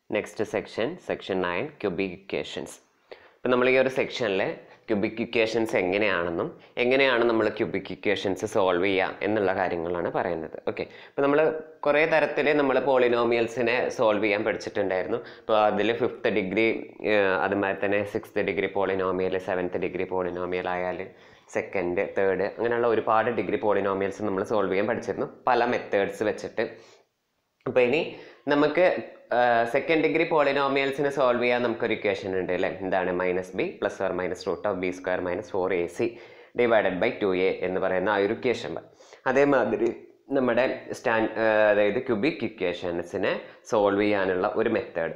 next section section nine cubic equations ഇപ്പം നമ്മൾ ഈ ഒരു സെക്ഷനിൽ ക്യൂബിക് ഇക്വേഷൻസ് എങ്ങനെയാണെന്നും എങ്ങനെയാണ് നമ്മൾ ക്യൂബിക് ഇക്വേഷൻസ് സോൾവ് ചെയ്യുക എന്നുള്ള കാര്യങ്ങളാണ് പറയുന്നത് ഓക്കെ ഇപ്പോൾ നമ്മൾ കുറേ തരത്തിൽ നമ്മൾ പോളിനോമിയൽസിനെ സോൾവ് ചെയ്യാൻ പഠിച്ചിട്ടുണ്ടായിരുന്നു ഇപ്പോൾ അതിൽ ഫിഫ്ത്ത് ഡിഗ്രി അതുമാതിരി തന്നെ sixth degree polynomial seventh degree polynomial ആയാൽ സെക്കൻഡ് തേർഡ് അങ്ങനെയുള്ള ഒരുപാട് ഡിഗ്രി പോളിനോമിയൽസ് നമ്മൾ സോൾവ് ചെയ്യാൻ പഠിച്ചിരുന്നു പല മെത്തേഡ്സ് വെച്ചിട്ട് അപ്പോൾ ഇനി നമുക്ക് സെക്കൻഡ് ഡിഗ്രി പോളിനോമിയൽസിനെ സോൾവ് ചെയ്യാൻ നമുക്കൊരു ഇക്വേഷൻ ഉണ്ട് അല്ലേ എന്താണ് minus B plus or minus root of B square minus four A C divided by two A എന്ന് പറയുന്ന ആ ഒരു ഇക്വേഷൻ അതേമാതിരി നമ്മുടെ സ്റ്റാൻ അതായത് ക്യൂബിക് ഇക്വേഷൻസിനെ സോൾവ് ചെയ്യാനുള്ള ഒരു മെത്തേഡ്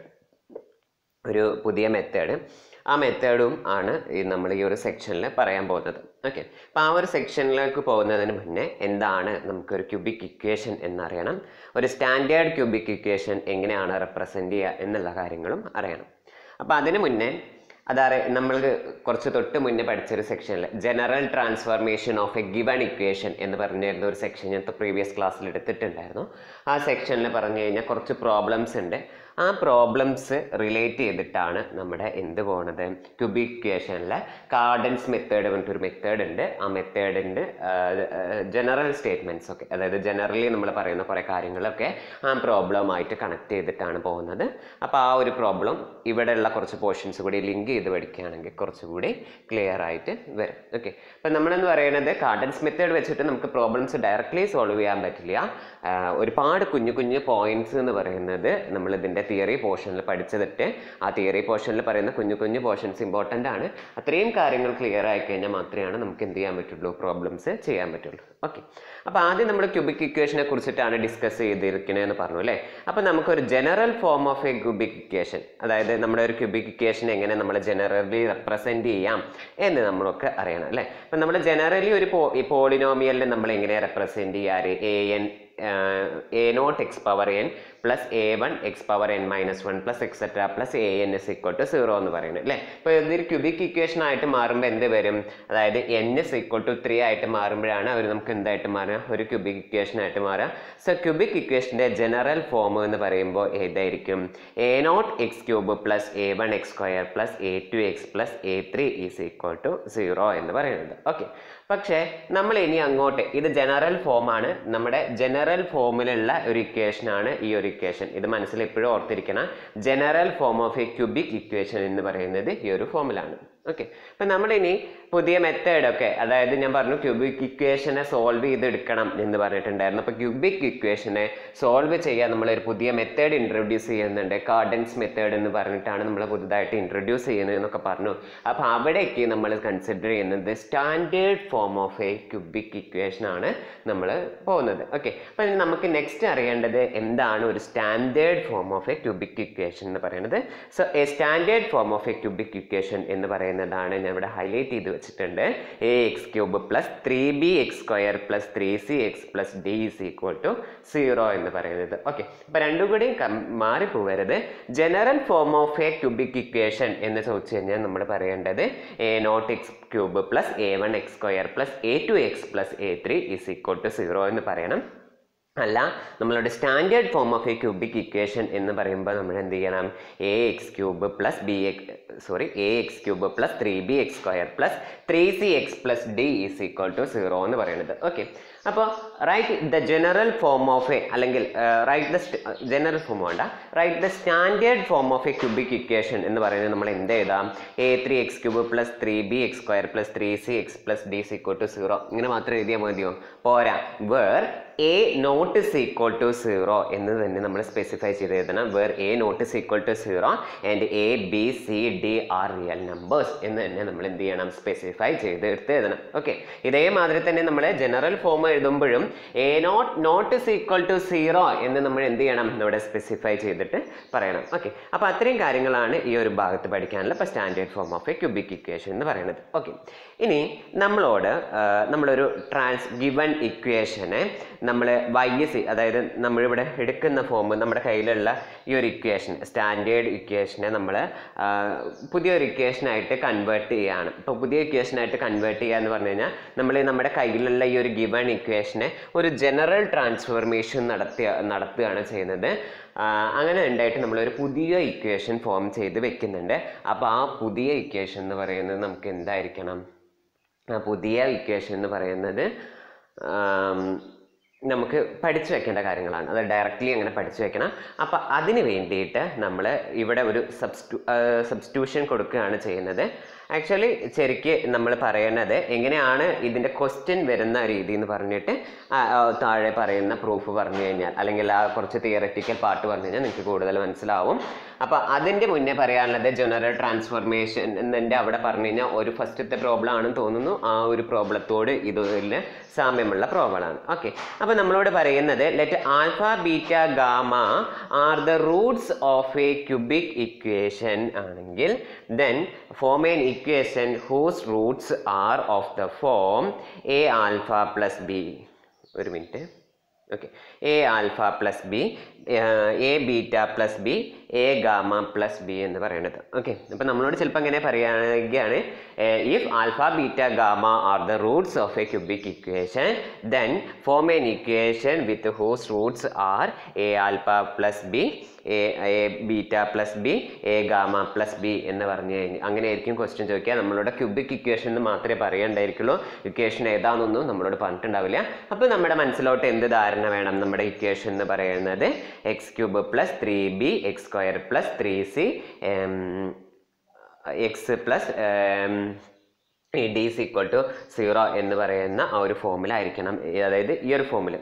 ഒരു പുതിയ മെത്തേഡ് ആ മെത്തേഡും ആണ് ഈ നമ്മൾ ഈ ഒരു സെക്ഷനിൽ പറയാൻ പോകുന്നത് ഓക്കെ അപ്പോൾ ആ ഒരു സെക്ഷനിലേക്ക് പോകുന്നതിന് മുന്നേ എന്താണ് നമുക്കൊരു ക്യൂബിക് ഇക്വേഷൻ എന്നറിയണം ഒരു സ്റ്റാൻഡേർഡ് ക്യൂബിക് ഇക്വേഷൻ എങ്ങനെയാണ് റെപ്രസെൻ്റ് ചെയ്യുക എന്നുള്ള കാര്യങ്ങളും അറിയണം അപ്പോൾ അതിന് മുന്നേ അതറിയ നമ്മൾ കുറച്ച് തൊട്ട് മുന്നേ പഠിച്ചൊരു സെക്ഷനിൽ general transformation of a given equation എന്ന് പറഞ്ഞിരുന്ന ഒരു സെക്ഷൻ ഞാൻ പ്രീവിയസ് ക്ലാസ്സിൽ എടുത്തിട്ടുണ്ടായിരുന്നു ആ സെക്ഷനിൽ പറഞ്ഞു കഴിഞ്ഞാൽ കുറച്ച് പ്രോബ്ലംസ് ഉണ്ട് ആ പ്രോബ്ലംസ് റിലേറ്റ് ചെയ്തിട്ടാണ് നമ്മുടെ എന്ത് പോണത് ക്യൂബിക് ഇക്വേഷനിലെ കാർഡൻസ് മെത്തേഡ് പറഞ്ഞിട്ടൊരു മെത്തേഡ് ഉണ്ട് ആ മെത്തേഡിൻ്റെ ജനറൽ സ്റ്റേറ്റ്മെൻറ്റ്സ് ഒക്കെ അതായത് ജനറലി നമ്മൾ പറയുന്ന കുറേ കാര്യങ്ങളൊക്കെ ആ പ്രോബ്ലമായിട്ട് കണക്ട് ചെയ്തിട്ടാണ് പോകുന്നത് അപ്പോൾ ആ ഒരു പ്രോബ്ലം ഇവിടെയുള്ള കുറച്ച് പോർഷൻസ് കൂടി ലിങ്ക് ചെയ്ത് പഠിക്കുകയാണെങ്കിൽ കുറച്ചുകൂടി ക്ലിയർ ആയിട്ട് വരും ഓക്കെ അപ്പം നമ്മളെന്ന് പറയുന്നത് കാർഡൻസ് മെത്തേഡ് വെച്ചിട്ട് നമുക്ക് പ്രോബ്ലംസ് ഡയറക്റ്റ്ലി സോൾവ് ചെയ്യാൻ പറ്റില്ല ആ, ഒരുപാട് കുഞ്ഞു കുഞ്ഞു പോയിന്റ്സ് എന്ന് പറയുന്നത് നമ്മൾ ഇതിൻ്റെ തിയറി പോർഷനിൽ പഠിച്ചതിട്ട് ആ തിയറി പോർഷനിൽ പറയുന്ന കുഞ്ഞു കുഞ്ഞു പോർഷൻസ് ഇമ്പോർട്ടൻ്റ് ആണ് അത്രയും കാര്യങ്ങൾ ക്ലിയർ ആയി കഴിഞ്ഞാൽ മാത്രമേ നമുക്ക് എന്ത് ചെയ്യാൻ പറ്റുള്ളൂ പ്രോബ്ലംസ് ചെയ്യാൻ പറ്റുള്ളൂ ഓക്കെ അപ്പോൾ ആദ്യം നമ്മൾ ക്യൂബിക് ഇക്വേഷനെ കുറിച്ചിട്ടാണ് ഡിസ്കസ് ചെയ്തിരിക്കണതെന്ന് പറഞ്ഞു അല്ലേ അപ്പോൾ നമുക്കൊരു general form of a cubic equation അതായത് നമ്മുടെ ഒരു ക്യൂബിക് ഇക്വേഷൻ എങ്ങനെ നമ്മൾ ജനറലി റെപ്രസെൻറ്റ് ചെയ്യാം എന്ന് നമ്മളൊക്കെ അറിയണം അല്ലേ അപ്പം നമ്മൾ ജനറലി ഒരു പോ ഈ പോളിനോമിയലിനെ നമ്മൾ എങ്ങനെ റെപ്രസെൻറ്റ് ചെയ്യാറ് A N A naught X power N plus A one X power N minus one plus etcetera plus A N is equal to zero എന്ന് പറയുന്നത് അല്ലേ ഇപ്പോൾ ഇതൊരു ക്യൂബിക് ഇക്വേഷൻ ആയിട്ട് മാറുമ്പോൾ എന്ത് വരും അതായത് N is equal to three ആയിട്ട് മാറുമ്പോഴാണ് അവർ നമുക്ക് എന്തായിട്ട് മാറുക ഒരു ക്യൂബിക് ഇക്വേഷൻ ആയിട്ട് മാറുക സോ ക്യൂബിക് ഇക്വേഷൻ്റെ ജനറൽ ഫോം എന്ന് പറയുമ്പോൾ ഏതായിരിക്കും A naught X cube plus A one X square plus A two X plus A three is equal to zero എന്ന് പറയുന്നത് ഓക്കെ പക്ഷേ നമ്മൾ ഇനി അങ്ങോട്ട് ഇത് ജനറൽ ഫോമാണ് നമ്മുടെ ജനറൽ ഫോമിലുള്ള ഒരു ഇക്വേഷൻ ആണ് ഈ ഒരു ഇക്വേഷൻ ഇത് മനസ്സിൽ എപ്പോഴും ഓർത്തിരിക്കണം general form of a cubic equation എന്ന് പറയുന്നത് ഈ ഒരു ഫോമിലാണ് ഓക്കെ അപ്പം നമ്മളിനി പുതിയ മെത്തേഡൊക്കെ അതായത് ഞാൻ പറഞ്ഞു ക്യൂബിക് ഇക്വേഷനെ സോൾവ് ചെയ്തെടുക്കണം എന്ന് പറഞ്ഞിട്ടുണ്ടായിരുന്നു അപ്പോൾ ക്യൂബിക് ഇക്വേഷനെ സോൾവ് ചെയ്യാൻ നമ്മളൊരു പുതിയ മെത്തേഡ് ഇൻട്രൊഡ്യൂസ് ചെയ്യുന്നുണ്ട് കാർഡൻസ് മെത്തേഡ് എന്ന് പറഞ്ഞിട്ടാണ് നമ്മൾ പുതുതായിട്ട് ഇൻട്രൊഡ്യൂസ് ചെയ്യുന്നത് എന്നൊക്കെ പറഞ്ഞു അപ്പോൾ അവിടേക്ക് നമ്മൾ കൺസിഡർ ചെയ്യുന്നത് standard form of a cubic equation ആണ് നമ്മൾ പോകുന്നത് ഓക്കെ അപ്പോൾ ഇനി നമുക്ക് നെക്സ്റ്റ് അറിയേണ്ടത് എന്താണ് ഒരു standard form of a cubic equation എന്ന് പറയുന്നത് so a standard form of a cubic equation എന്ന് പറയുന്നതാണ് ഞാൻ ഇവിടെ ഹൈലൈറ്റ് ചെയ്ത് വെച്ചിട്ടുണ്ട് A X cube plus three B X square plus three C X plus D is equal to zero എന്ന് പറയുന്നത് ഓക്കെ അപ്പോൾ രണ്ടും കൂടി മാറിപ്പോവരുത് general form of a cubic equation എന്ന് ചോദിച്ചു കഴിഞ്ഞാൽ നമ്മൾ പറയേണ്ടത് A naught X cube plus A one X square plus A two X plus A three is equal to zero എന്ന് പറയണം അല്ല നമ്മളുടെ standard form of a cubic equation എന്ന് പറയുമ്പോൾ നമ്മൾ എന്ത് ചെയ്യണം A X cube plus B X sorry A X cube plus three B X square plus three C X plus D is equal to zero എന്ന് പറയുന്നത് okay അപ്പോൾ write the general form of a അല്ലെങ്കിൽ write the general form വേണ്ട write the standard form of a cubic equation എന്ന് പറയുന്നത് നമ്മൾ എന്ത് എഴുതാം A three X cube plus three B X square plus three C X plus D is equal to zero ഇങ്ങനെ മാത്രം എഴുതിയാൽ മതിയോ പോരാ where A naught is equal to zero എന്ന് തന്നെ നമ്മൾ സ്പെസിഫൈ ചെയ്ത് എഴുതണം where A naught is equal to zero and A B C D are real numbers എന്ന് തന്നെ നമ്മൾ എന്ത് ചെയ്യണം സ്പെസിഫൈ ചെയ്ത് എടുത്ത് എഴുതണം ഓക്കെ ഇതേമാതിരി തന്നെ നമ്മൾ ജനറൽ ഫോം എഴുതുമ്പോഴും A naught naught is equal to zero എന്ന് നമ്മൾ എന്ത് ചെയ്യണം ഇവിടെ സ്പെസിഫൈ ചെയ്തിട്ട് പറയണം ഓക്കെ അപ്പോൾ അത്രയും കാര്യങ്ങളാണ് ഈ ഒരു ഭാഗത്ത് പഠിക്കാനുള്ള ഇപ്പോൾ standard form of a cubic equation എന്ന് പറയുന്നത് ഓക്കെ ഇനി നമ്മളോട് ആ, നമ്മളൊരു ട്രാൻസ് ഗിവൺ ഇക്വേഷനെ നമ്മൾ വൈ സി അതായത് നമ്മളിവിടെ എടുക്കുന്ന ഫോം നമ്മുടെ കയ്യിലുള്ള ഈ ഒരു ഇക്വേഷൻ സ്റ്റാൻഡേർഡ് ഇക്വേഷനെ നമ്മൾ പുതിയൊരു ഇക്വേഷനായിട്ട് കൺവേർട്ട് ചെയ്യുകയാണ് ഇപ്പോൾ പുതിയ ഇക്വേഷനായിട്ട് കൺവേർട്ട് ചെയ്യുക എന്ന് പറഞ്ഞു കഴിഞ്ഞാൽ നമ്മൾ നമ്മുടെ കയ്യിലുള്ള ഈ ഒരു ഗിവൺ ഇക്വേഷനെ ഒരു ജനറൽ ട്രാൻസ്ഫോർമേഷൻ നടത്തിയ നടത്തുകയാണ് ചെയ്യുന്നത് ആ, അങ്ങനെ ഉണ്ടായിട്ട് നമ്മളൊരു പുതിയ ഇക്വേഷൻ ഫോം ചെയ്ത് വെക്കുന്നുണ്ട് അപ്പോൾ ആ പുതിയ ഇക്വേഷൻ എന്ന് പറയുന്നത് നമുക്ക് എന്തായിരിക്കണം ആ പുതിയ ഇക്വേഷൻ എന്ന് പറയുന്നത് ആം, നമുക്ക് പഠിച്ചു വെക്കേണ്ട കാര്യങ്ങളാണ് അത് ഡയറക്റ്റ്ലി അങ്ങനെ പഠിച്ചു വെക്കണം അപ്പോൾ അതിന് വേണ്ടിയിട്ട് നമ്മൾ ഇവിടെ ഒരു സബ്സ്റ്റു സബ്സ്റ്റിറ്റ്യൂഷൻ കൊടുക്കുകയാണ് ചെയ്യുന്നത് ആക്ച്വലി ശരിക്ക് നമ്മൾ പറയണത് എങ്ങനെയാണ് ഇതിൻ്റെ ക്വസ്റ്റ്യൻ വരുന്ന രീതി എന്ന് പറഞ്ഞിട്ട് ആ, ആ, താഴെ പറയുന്ന പ്രൂഫ് പറഞ്ഞു കഴിഞ്ഞാൽ അല്ലെങ്കിൽ ആ കുറച്ച് തിയററ്റിക്കൽ പാർട്ട് പറഞ്ഞു കഴിഞ്ഞാൽ നിങ്ങൾക്ക് കൂടുതൽ മനസ്സിലാവും അപ്പോൾ അതിൻ്റെ മുന്നേ പറയാനുള്ളത് ജനറൽ ട്രാൻസ്ഫോർമേഷൻ എന്നതിൻ്റെ അവിടെ പറഞ്ഞു കഴിഞ്ഞാൽ ഒരു ഫസ്റ്റത്തെ പ്രോബ്ലം ആണെന്ന് തോന്നുന്നു ആ ഒരു പ്രോബ്ലത്തോട് ഇതിൽ സാമ്യമുള്ള പ്രോബ്ലമാണ് ഓക്കെ അപ്പോൾ നമ്മളോട് പറയുന്നത് let alpha beta gamma are the roots of a cubic equation ആണെങ്കിൽ then form an equation whose roots are of the form A alpha plus B ഒരു minute okay A alpha plus B A beta plus B A gamma plus B എന്ന് പറയുന്നത് okay അപ്പോൾ നമ്മളോട് ചിലപ്പോൾ അങ്ങനെ പറയുകയാണെങ്കിൽ if alpha beta gamma are the roots of a cubic equation then form an equation with whose roots are A alpha plus B A A beta plus B A gamma plus B എന്ന് പറഞ്ഞു കഴിഞ്ഞ് അങ്ങനെയായിരിക്കും question ചോദിക്കുക നമ്മളോട് cubic equation എന്ന് മാത്രമേ പറയണ്ടായിരിക്കുള്ളൂ equation ഏതാണെന്നൊന്നും നമ്മളോട് പറഞ്ഞിട്ടുണ്ടാവില്ല അപ്പോൾ നമ്മുടെ മനസ്സിലോട്ട് എന്ത് ധാരണ വേണം നമ്മുടെ ഇക്വേഷൻ എന്ന് പറയുന്നത് X cube plus three B X square plus three C X plus D is equal to zero എന്ന് പറയുന്ന ആ ഒരു ഫോമിലായിരിക്കണം അതായത് ഈ ഒരു ഫോമിൽ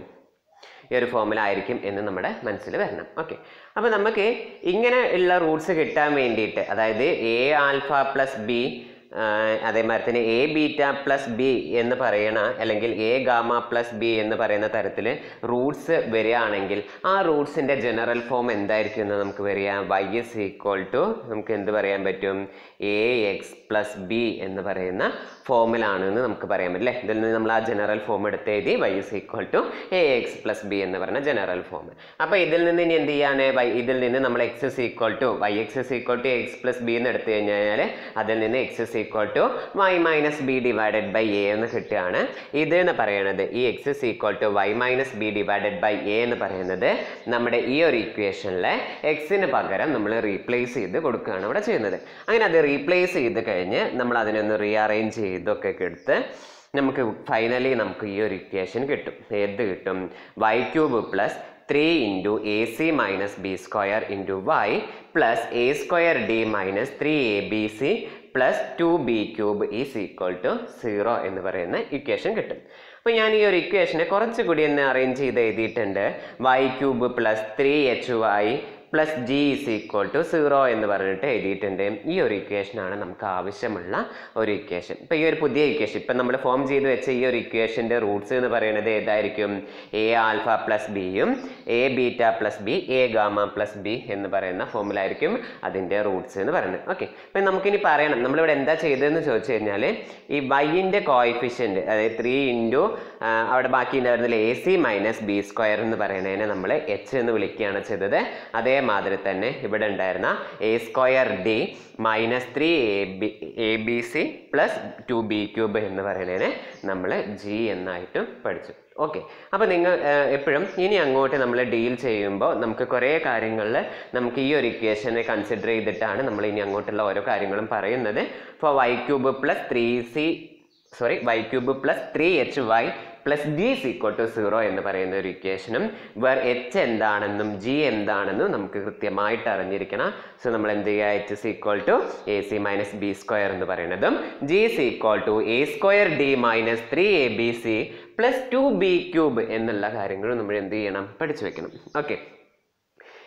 ഈ ഒരു ഫോമിലായിരിക്കും എന്ന് നമ്മുടെ മനസ്സിൽ വരണം ഓക്കെ അപ്പോൾ നമുക്ക് ഇങ്ങനെ ഉള്ള റൂട്ട്സ് കിട്ടാൻ വേണ്ടിയിട്ട് അതായത് എ ആൽഫ പ്ലസ് ബി അതേമാതിരി തന്നെ എ ബീറ്റ പ്ലസ് ബി എന്ന് പറയണ അല്ലെങ്കിൽ എ ഗാമ പ്ലസ് ബി എന്ന് പറയുന്ന തരത്തിൽ റൂട്ട്സ് വരികയാണെങ്കിൽ ആ റൂട്ട്സിൻ്റെ ജനറൽ ഫോം എന്തായിരിക്കും എന്ന് നമുക്ക് വരിക വൈ ഇസ് ഈക്വൽ ടു നമുക്ക് എന്ത് പറയാൻ പറ്റും എ എക്സ് പ്ലസ് ബി എന്ന് പറയുന്ന ഫോമിലാണെന്ന് നമുക്ക് പറയാൻ പറ്റും അല്ലേ ഇതിൽ നിന്ന് നമ്മൾ ആ ജനറൽ ഫോം എടുത്ത് എഴുതി Y is equal to A X plus B എന്ന് പറയുന്ന ജനറൽ ഫോം അപ്പോൾ ഇതിൽ നിന്ന് ഇനി എന്ത് ചെയ്യാണ് വൈ ഇതിൽ നിന്ന് നമ്മൾ X is equal to Y X is equal to X plus B എന്ന് എടുത്തു കഴിഞ്ഞാൽ അതിൽ നിന്ന് X is equal to Y minus B divided by A എന്ന് കിട്ടുകയാണ് ഇത് എന്ന് പറയുന്നത് ഈ X is equal to Y minus B divided by A എന്ന് പറയുന്നത് നമ്മുടെ ഈ ഒരു ഇക്വേഷനിലെ എക്സിന് പകരം നമ്മൾ റീപ്ലേസ് ചെയ്ത് കൊടുക്കുകയാണ് ഇവിടെ ചെയ്യുന്നത് അങ്ങനെ അത് റീപ്ലേസ് ചെയ്ത് കഴിഞ്ഞ് നമ്മൾ അതിനൊന്ന് റീഅറേഞ്ച് ചെയ്തൊക്കെ എടുത്ത് നമുക്ക് ഫൈനലി നമുക്ക് ഈ ഒരു ഇക്വേഷൻ കിട്ടും ഏത് കിട്ടും Y cube plus three into A C minus B square into Y plus A square D minus three A B C plus two B cube is equal to zero എന്ന് പറയുന്ന equation കിട്ടും അപ്പോൾ ഞാൻ ഈ ഒരു ഇക്വേഷനെ കുറച്ചുകൂടി ഒന്ന് അറേഞ്ച് ചെയ്ത് എഴുതിയിട്ടുണ്ട് Y cube plus three H Y plus G is equal to zero എന്ന് പറഞ്ഞിട്ട് എഴുതിയിട്ടുണ്ട് ഈ ഒരു ഇക്വേഷനാണ് നമുക്ക് ആവശ്യമുള്ള ഒരു ഇക്വേഷൻ ഇപ്പോൾ ഈ ഒരു പുതിയ ഇക്വേഷൻ ഇപ്പം നമ്മൾ ഫോം ചെയ്ത് വെച്ച ഈ ഒരു ഇക്വേഷൻ്റെ റൂട്ട്സ് എന്ന് പറയുന്നത് ഏതായിരിക്കും എ ആൽഫ പ്ലസ് ബിയും A beta plus B A gamma plus B എന്ന് പറയുന്ന ഫോമിലായിരിക്കും അതിൻ്റെ റൂട്ട്സ് എന്ന് പറയുന്നത് ഓക്കെ അപ്പം നമുക്കിനി പറയണം നമ്മളിവിടെ എന്താ ചെയ്തതെന്ന് ചോദിച്ചു കഴിഞ്ഞാൽ ഈ വൈൻ്റെ കോയിഫിഷ്യൻറ്റ് അതായത് ത്രീ ഇൻറ്റു അവിടെ ബാക്കി ഉണ്ടായിരുന്നില്ല A C minus B square എന്ന് പറയുന്നതിനെ നമ്മൾ എച്ച് എന്ന് വിളിക്കുകയാണ് ചെയ്തത് അതേമാതിരി തന്നെ ഇവിടെ ഉണ്ടായിരുന്ന A square D minus three A B A B C plus two B cube എന്ന് പറയുന്നതിനെ നമ്മൾ ജി എന്നായിട്ടും പഠിച്ചു ഓക്കെ അപ്പോൾ നിങ്ങൾ എപ്പോഴും ഇനി അങ്ങോട്ട് നമ്മൾ ഡീൽ ചെയ്യുമ്പോൾ നമുക്ക് കുറേ കാര്യങ്ങളിൽ നമുക്ക് ഈ ഒരു ഇക്വേഷനെ കൺസിഡർ ചെയ്തിട്ടാണ് നമ്മൾ ഇനി അങ്ങോട്ടുള്ള ഓരോ കാര്യങ്ങളും പറയുന്നത് ഇപ്പോൾ Y cube plus three C sorry Y cube plus three H Y plus G is equal to zero എന്ന് പറയുന്ന ഒരു ഇക്വേഷനും വേർ എച്ച് എന്താണെന്നും ജി എന്താണെന്നും നമുക്ക് കൃത്യമായിട്ട് അറിഞ്ഞിരിക്കണം സോ നമ്മൾ എന്ത് ചെയ്യുക H is equal to A C minus B square എന്ന് പറയുന്നതും G is equal to A square D minus three A B C plus two B cube എന്നുള്ള കാര്യങ്ങളും നമ്മൾ എന്ത് ചെയ്യണം പഠിച്ചു വെക്കണം ഓക്കെ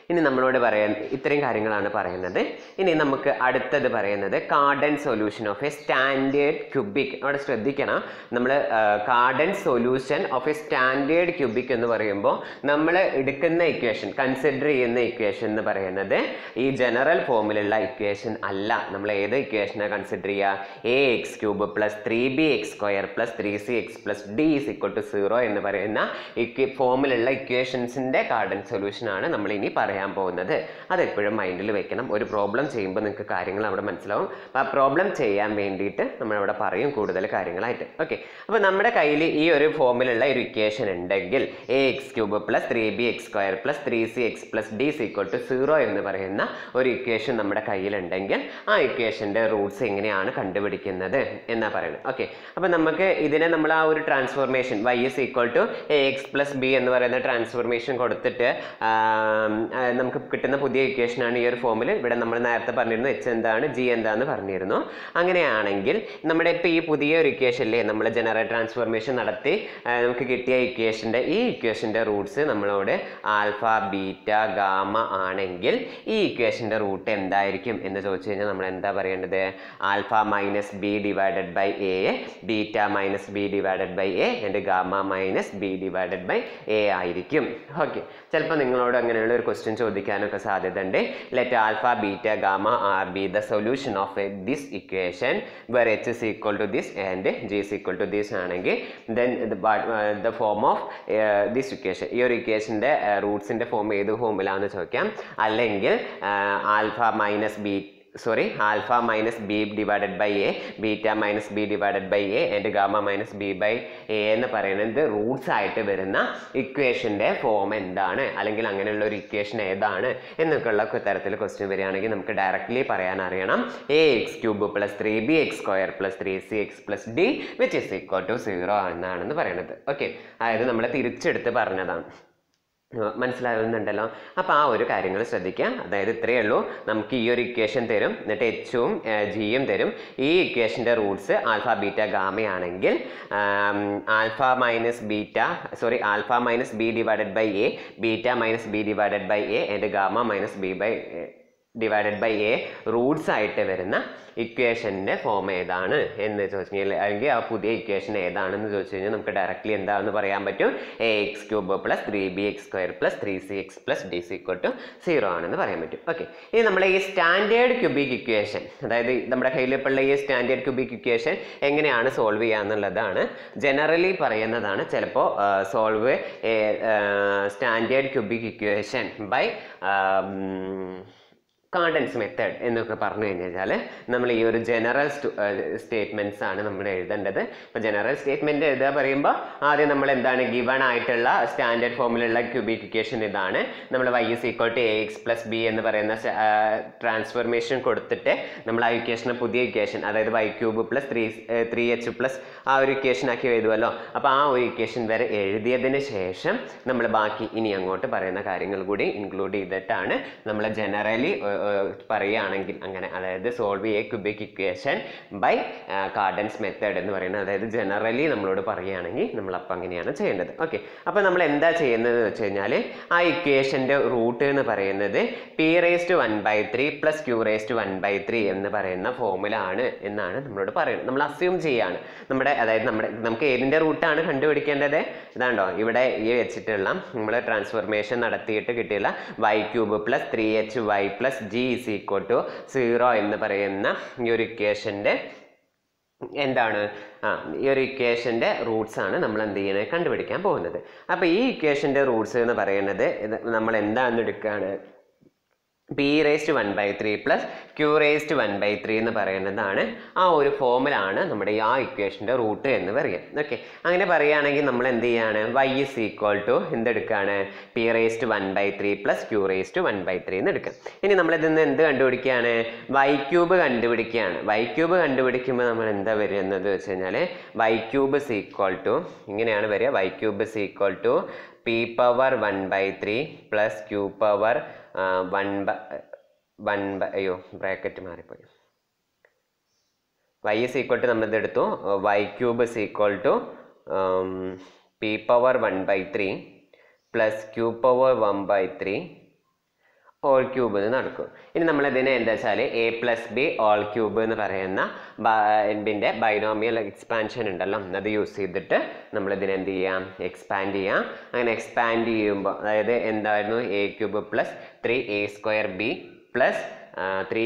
ഇനി നമ്മളോട് പറയാൻ ഇത്രയും കാര്യങ്ങളാണ് പറയുന്നത് ഇനി നമുക്ക് അടുത്തത് പറയുന്നത് Cardan solution of a standard cubic അവിടെ ശ്രദ്ധിക്കണം നമ്മൾ Cardan solution of a standard cubic എന്ന് പറയുമ്പോൾ നമ്മൾ എടുക്കുന്ന ഇക്വേഷൻ കൺസിഡർ ചെയ്യുന്ന ഇക്വേഷൻ എന്ന് പറയുന്നത് ഈ ജനറൽ ഫോമിലുള്ള ഇക്വേഷൻ അല്ല നമ്മൾ ഏത് ഇക്വേഷനാണ് കൺസിഡർ ചെയ്യുക A X cube plus three B X square plus three C X plus D is equal to zero എന്ന് പറയുന്ന ഇക്വ ഫോമിലുള്ള ഇക്വേഷൻസിൻ്റെ കാർഡൻ സൊല്യൂഷനാണ് നമ്മൾ ഇനി പറയാൻ പോകുന്നത് അത് എപ്പോഴും മൈൻഡിൽ വെക്കണം ഒരു പ്രോബ്ലം ചെയ്യുമ്പോൾ നിങ്ങൾക്ക് കാര്യങ്ങൾ അവിടെ മനസ്സിലാവും അപ്പോൾ ആ പ്രോബ്ലം ചെയ്യാൻ വേണ്ടിയിട്ട് നമ്മളവിടെ പറയും കൂടുതൽ കാര്യങ്ങളായിട്ട് ഓക്കെ അപ്പോൾ നമ്മുടെ കയ്യിൽ ഈ ഒരു ഫോമിലുള്ള ഒരു ഇക്വേഷൻ ഉണ്ടെങ്കിൽ A X cube plus three B X square plus three C X plus D is equal to zero എന്ന് പറയുന്ന ഒരു ഇക്വേഷൻ നമ്മുടെ കയ്യിലുണ്ടെങ്കിൽ ആ ഇക്വേഷൻ്റെ റൂട്ട്സ് എങ്ങനെയാണ് കണ്ടുപിടിക്കുന്നത് എന്നാ പറയുന്നത് ഓക്കെ അപ്പോൾ നമുക്ക് ഇതിനെ നമ്മൾ ആ ഒരു transformation Y is equal to A X plus B എന്ന് പറയുന്ന ട്രാൻസ്ഫോർമേഷൻ കൊടുത്തിട്ട് ആം, ആ, നമുക്ക് കിട്ടുന്ന പുതിയ ഇക്വേഷനാണ് ഈ ഒരു ഫോമിൽ ഇവിടെ നമ്മൾ നേരത്തെ പറഞ്ഞിരുന്നു എച്ച് എന്താണ് ജി എന്താന്ന് പറഞ്ഞിരുന്നു അങ്ങനെയാണെങ്കിൽ നമ്മുടെ ഇപ്പോൾ ഈ പുതിയ ഒരു ഇക്വേഷനിലെ നമ്മൾ ജനറൽ ട്രാൻസ്ഫോർമേഷൻ നടത്തി ആ, നമുക്ക് കിട്ടിയ ഇക്വേഷൻ്റെ ഈ ഇക്വേഷൻ്റെ റൂട്ട്സ് നമ്മളോട് ആൽഫ ബീറ്റ ഗാമ ആണെങ്കിൽ ഈ ഇക്വേഷൻ്റെ റൂട്ട് എന്തായിരിക്കും എന്ന് ചോദിച്ചു കഴിഞ്ഞാൽ നമ്മൾ എന്താ പറയേണ്ടത് alpha minus B divided by A beta minus B divided by A and gamma minus B divided by A ആയിരിക്കും ഓക്കെ ചിലപ്പോൾ നിങ്ങളോട് അങ്ങനെയുള്ള ഒരു ക്വസ്റ്റ്യൻ ചോദിക്കാനൊക്കെ സാധ്യത ഉണ്ട് let alpha beta gamma are be the solution of this equation where H is equal to this and G is equal to this ആണെങ്കിൽ then the form of this equation ഈ ഒരു ഇക്വേഷൻ്റെ റൂട്ട്സിൻ്റെ ഫോം ഏത് ഫോമിലാണെന്ന് ചോദിക്കാം അല്ലെങ്കിൽ alpha minus B sorry alpha minus B divided by A beta minus B divided by A and gamma minus B by A എന്ന് പറയുന്നത് റൂട്ട്സ് ആയിട്ട് വരുന്ന ഇക്വേഷൻ്റെ ഫോം എന്താണ് അല്ലെങ്കിൽ അങ്ങനെയുള്ള ഒരു ഇക്വേഷൻ ഏതാണ് എന്നൊക്കെയുള്ള തരത്തിൽ ക്വസ്റ്റ്യൻ വരികയാണെങ്കിൽ നമുക്ക് ഡയറക്റ്റ്ലി പറയാൻ അറിയണം A X cube plus three B X square plus three C X plus D which is equal to zero എന്നാണെന്ന് പറയുന്നത് ഓക്കെ അതായത് നമ്മൾ തിരിച്ചെടുത്ത് പറഞ്ഞതാണ് ആ, മനസ്സിലാവുന്നുണ്ടല്ലോ അപ്പോൾ ആ ഒരു കാര്യങ്ങൾ ശ്രദ്ധിക്കുക അതായത് ഇത്രയേ ഉള്ളൂ നമുക്ക് ഈ ഒരു ഇക്വേഷൻ തരും എന്നിട്ട് എച്ചും ജിയും തരും ഈ ഇക്വേഷൻ്റെ റൂട്ട്സ് ആൽഫ ബീറ്റ ഗാമയാണെങ്കിൽ alpha minus beta sorry alpha minus B divided by A beta minus B divided by A and gamma minus B by divided by A roots ആയിട്ട് വരുന്ന ഇക്വേഷൻ്റെ ഫോം ഏതാണ് എന്ന് ചോദിച്ചു കഴിഞ്ഞാൽ അല്ലെങ്കിൽ ആ പുതിയ ഇക്വേഷൻ ഏതാണെന്ന് ചോദിച്ചു കഴിഞ്ഞാൽ നമുക്ക് ഡയറക്റ്റ്ലി എന്താണെന്ന് പറയാൻ പറ്റും A X cube plus three B X square plus three C X plus D C equal to zero ആണെന്ന് പറയാൻ പറ്റും ഓക്കെ ഇനി നമ്മുടെ ഈ സ്റ്റാൻഡേർഡ് ക്യൂബിക് ഇക്വേഷൻ അതായത് നമ്മുടെ കയ്യിൽ ഇപ്പോൾ ഉള്ള ഈ സ്റ്റാൻഡേർഡ് ക്യൂബിക് ഇക്വേഷൻ എങ്ങനെയാണ് സോൾവ് ചെയ്യുക എന്നുള്ളതാണ് ജനറലി പറയുന്നതാണ് ചിലപ്പോൾ solve standard cubic equation by Cardan's method എന്നൊക്കെ പറഞ്ഞു കഴിഞ്ഞാൽ നമ്മൾ ഈ ഒരു ജനറൽ സ്റ്റേറ്റ്മെൻറ്റ്സ് ആണ് നമ്മൾ എഴുതേണ്ടത് ഇപ്പോൾ ജനറൽ സ്റ്റേറ്റ്മെൻറ്റ് എഴുതുക പറയുമ്പോൾ ആദ്യം നമ്മൾ എന്താണ് ഗിവൺ ആയിട്ടുള്ള സ്റ്റാൻഡേർഡ് ഫോമിലുള്ള ക്യൂബിക് ഇക്വേഷൻ ഇതാണ് നമ്മൾ Y is equal to A X plus B എന്ന് പറയുന്ന ട്രാൻസ്ഫോർമേഷൻ കൊടുത്തിട്ട് നമ്മൾ ആ ഇക്വേഷനെ പുതിയ ഇക്വേഷൻ അതായത് Y cube plus three three H plus ആ ഒരു ഇക്വേഷൻ ആക്കി എഴുതുമല്ലോ അപ്പോൾ ആ ഒരു ഇക്വേഷൻ വരെ എഴുതിയതിന് ശേഷം നമ്മൾ ബാക്കി ഇനി അങ്ങോട്ട് പറയുന്ന കാര്യങ്ങൾ കൂടി ഇൻക്ലൂഡ് ചെയ്തിട്ടാണ് നമ്മൾ ജനറലി പറയുകയാണെങ്കിൽ അങ്ങനെ അതായത് solve a cubic equation by Cardan's method എന്ന് പറയുന്നത് അതായത് ജനറലി നമ്മളോട് പറയുകയാണെങ്കിൽ നമ്മൾ അപ്പം അങ്ങനെയാണ് ചെയ്യേണ്ടത് ഓക്കെ അപ്പോൾ നമ്മൾ എന്താ ചെയ്യുന്നത് എന്ന് വെച്ച് കഴിഞ്ഞാൽ ആ ഇക്വേഷൻ്റെ റൂട്ട് എന്ന് പറയുന്നത് P raise to one by three plus Q raise to one by three എന്ന് പറയുന്ന ഫോമുലാണ് എന്നാണ് നമ്മളോട് പറയുന്നത് നമ്മൾ അസ്യൂം ചെയ്യാണ് നമ്മുടെ അതായത് നമ്മുടെ നമുക്ക് ഏതിൻ്റെ റൂട്ടാണ് കണ്ടുപിടിക്കേണ്ടത് ഇതാണ്ടോ ഇവിടെ ഈ വെച്ചിട്ടുള്ള നമ്മൾ ട്രാൻസ്ഫോർമേഷൻ നടത്തിയിട്ട് കിട്ടിയുള്ള Y cube plus three H Y plus G is equal to zero എന്ന് പറയുന്ന ഈ ഒരു ഇക്വേഷൻ്റെ എന്താണ് ആ ഈ ഒരു ഇക്വേഷൻ്റെ റൂട്ട്സ് ആണ് നമ്മൾ എന്ത് ചെയ്യുന്നത് കണ്ടുപിടിക്കാൻ പോകുന്നത് അപ്പോൾ ഈ ഇക്വേഷൻ്റെ റൂട്ട്സ് എന്ന് പറയുന്നത് ഇത് നമ്മൾ എന്താണെന്ന് എടുക്കുകയാണ് P raised one by three plus Q raised one by three എന്ന് പറയുന്നതാണ് ആ ഒരു ഫോമിലാണ് നമ്മുടെ ഈ ആ ഇക്വേഷൻ്റെ റൂട്ട് എന്ന് പറയാം ഓക്കെ അങ്ങനെ പറയുകയാണെങ്കിൽ നമ്മൾ എന്ത് ചെയ്യാണ് വൈ ഇസ് ഈക്വൽ ടു എന്തെടുക്കുകയാണ് P raised one by three plus Q raised one by three എന്ന് എടുക്കാം ഇനി നമ്മൾ ഇതിൽ നിന്ന് എന്ത് കണ്ടുപിടിക്കുകയാണ് വൈ ക്യൂബ് കണ്ടുപിടിക്കുകയാണ് വൈ ക്യൂബ് കണ്ടുപിടിക്കുമ്പോൾ നമ്മൾ എന്താ വരുന്നത് വെച്ച് കഴിഞ്ഞാൽ Y cube is equal to ഇങ്ങനെയാണ് വരിക Y cube is equal to P power one by three plus Q power one by one by അയ്യോ ബ്രാക്കറ്റ് മാറിപ്പോയി വൈ ഇസ് ഈക്വൽ ടു നമ്മൾ ഇതെടുത്തു Y cube is equal to P power one by three plus Q power one by three whole cube എന്ന് നടക്കും ഇനി നമ്മൾ ഇതിനെ എന്താ വെച്ചാൽ A plus B whole cube എന്ന് പറയുന്ന ബിൻ്റെ ബൈനോമിയൽ എക്സ്പാൻഷൻ ഉണ്ടല്ലോ അത് യൂസ് ചെയ്തിട്ട് നമ്മൾ ഇതിനെ എന്ത് ചെയ്യാം എക്സ്പാൻഡ് ചെയ്യാം അങ്ങനെ എക്സ്പാൻഡ് ചെയ്യുമ്പോൾ അതായത് എന്തായിരുന്നു A cube plus three A square B plus three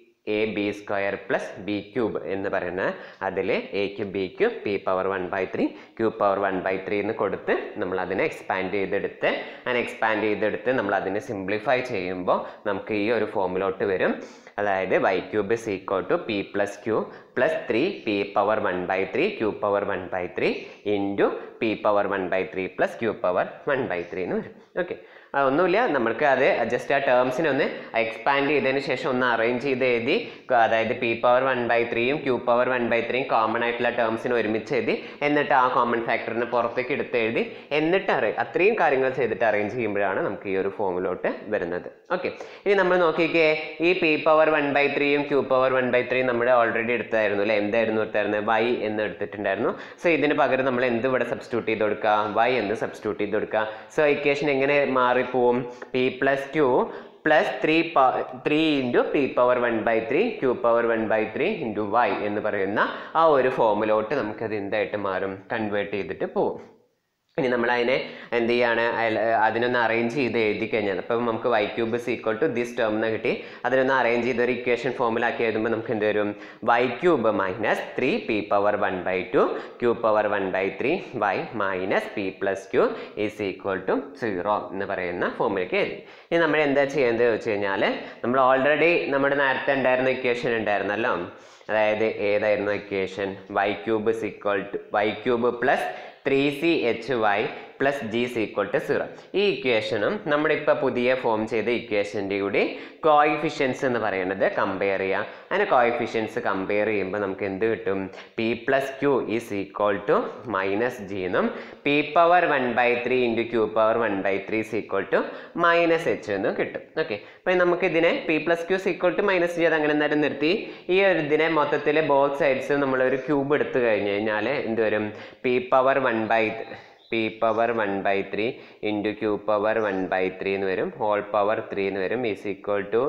A B square plus B cube എന്ന് പറയുന്നത് അതിൽ എക്ക് ബിക്ക് P power one by three cube power one by three എന്ന് കൊടുത്ത് നമ്മൾ അതിനെ എക്സ്പാൻഡ് ചെയ്തെടുത്ത് അങ്ങനെ എക്സ്പാൻഡ് ചെയ്തെടുത്ത് നമ്മൾ അതിനെ സിംപ്ലിഫൈ ചെയ്യുമ്പോൾ നമുക്ക് ഈ ഒരു ഫോമിലോട്ട് വരും അതായത് Y cube is equal to P plus Q plus three P power one by three Q power one by three into P power one by three plus Q power one by three എന്ന് വരും okay ഒന്നുമില്ല നമുക്ക് അത് just ആ ടേംസിനെ ഒന്ന് expand ചെയ്തതിന് ശേഷം ഒന്ന് അറേഞ്ച് ചെയ്ത് എഴുതി അതായത് പി പവർ വൺ ബൈ ത്രീയും ക്യൂ പവർ വൺ ബൈ ത്രീയും കോമൺ ആയിട്ടുള്ള ടേംസിനെ ഒരുമിച്ച് എഴുതി എന്നിട്ട് ആ കോമൺ ഫാക്ടറിനെ പുറത്തേക്ക് എടുത്ത് എഴുതി എന്നിട്ട് അറേ അത്രയും കാര്യങ്ങൾ ചെയ്തിട്ട് അറേഞ്ച് ചെയ്യുമ്പോഴാണ് നമുക്ക് ഈ ഒരു ഫോമിലോട്ട് വരുന്നത് ഓക്കെ ഇനി നമ്മൾ നോക്കിക്കേ ഈ പി പവർ വൺ ബൈ ത്രീയും ക്യൂ പവർ വൺ ബൈ ത്രീയും നമ്മൾ ഓൾറെഡി എടുത്തായിരുന്നു അല്ലേ എന്തായിരുന്നു എടുത്തായിരുന്നത് വൈ എന്ന് എടുത്തിട്ടുണ്ടായിരുന്നു സോ ഇതിന് പകരം നമ്മൾ എന്ത് ഇവിടെ സബ്സ്റ്റിറ്റ്യൂട്ട് ചെയ്ത് കൊടുക്കുക വൈ എന്ന് സബ്സ്റ്റിറ്റ്യൂട്ട് ചെയ്ത് കൊടുക്കുക സോ ഇക്വേഷൻ എങ്ങനെ മാറിപ്പോവും P plus two plus three three into P power one by three Q power one by three into Y എന്ന് പറയുന്ന ആ ഒരു ഫോമിലോട്ട് നമുക്കത് എന്തായിട്ട് മാറും കൺവേർട്ട് ചെയ്തിട്ട് പോവും ഇനി നമ്മൾ അതിനെ എന്ത് ചെയ്യാണ് അയൽ- അതിനൊന്ന് അറേഞ്ച് ചെയ്ത് എഴുതി കഴിഞ്ഞാൽ അപ്പം നമുക്ക് Y cube is equal to this term എന്ന് കിട്ടി അതിനൊന്ന് അറേഞ്ച് ചെയ്ത് ഒരു ഇക്വേഷൻ ഫോമിലാക്കി എഴുതുമ്പോൾ നമുക്ക് എന്ത് വരും Y cube minus three P power one by two Q power one by three Y minus P plus Q is equal to zero എന്ന് പറയുന്ന ഫോമിലേക്ക് എഴുതി ഇനി നമ്മൾ എന്താ ചെയ്യേണ്ടത് വെച്ച് കഴിഞ്ഞാൽ നമ്മൾ ഓൾറെഡി നമ്മുടെ നേരത്തെ ഉണ്ടായിരുന്ന ഇക്വേഷൻ ഉണ്ടായിരുന്നല്ലോ അതായത് ഏതായിരുന്നു equation Y cube is equal to Y cube plus three C H Y plus G C equal to zero ഈ ഇക്വേഷനും നമ്മുടെ ഇപ്പോൾ പുതിയ ഫോം ചെയ്ത ഇക്വേഷൻ്റെ കൂടി കോയിഫിഷ്യൻസ് എന്ന് പറയുന്നത് കമ്പയർ ചെയ്യുക അങ്ങനെ കോയിഫിഷ്യൻസ് കമ്പയർ ചെയ്യുമ്പോൾ നമുക്ക് എന്ത് കിട്ടും P plus Q is equal to minus G എന്നും P power one by three into Q power one by three is equal to minus H എന്നും കിട്ടും ഓക്കെ അപ്പം നമുക്ക് ഇതിനെ P plus Q equal to minus G അത് അങ്ങനെ നേരം നിർത്തി ഈ ഒരു ഇതിനെ മൊത്തത്തിൽ ബോത്ത് സൈഡ്സ് നമ്മളൊരു ക്യൂബ് എടുത്തു കഴിഞ്ഞ് കഴിഞ്ഞാൽ എന്ത് വരും P power one by P power one by three into Q power one by three എന്ന് വരും ഹോൾ പവർ ത്രീ എന്ന് വരും is equal to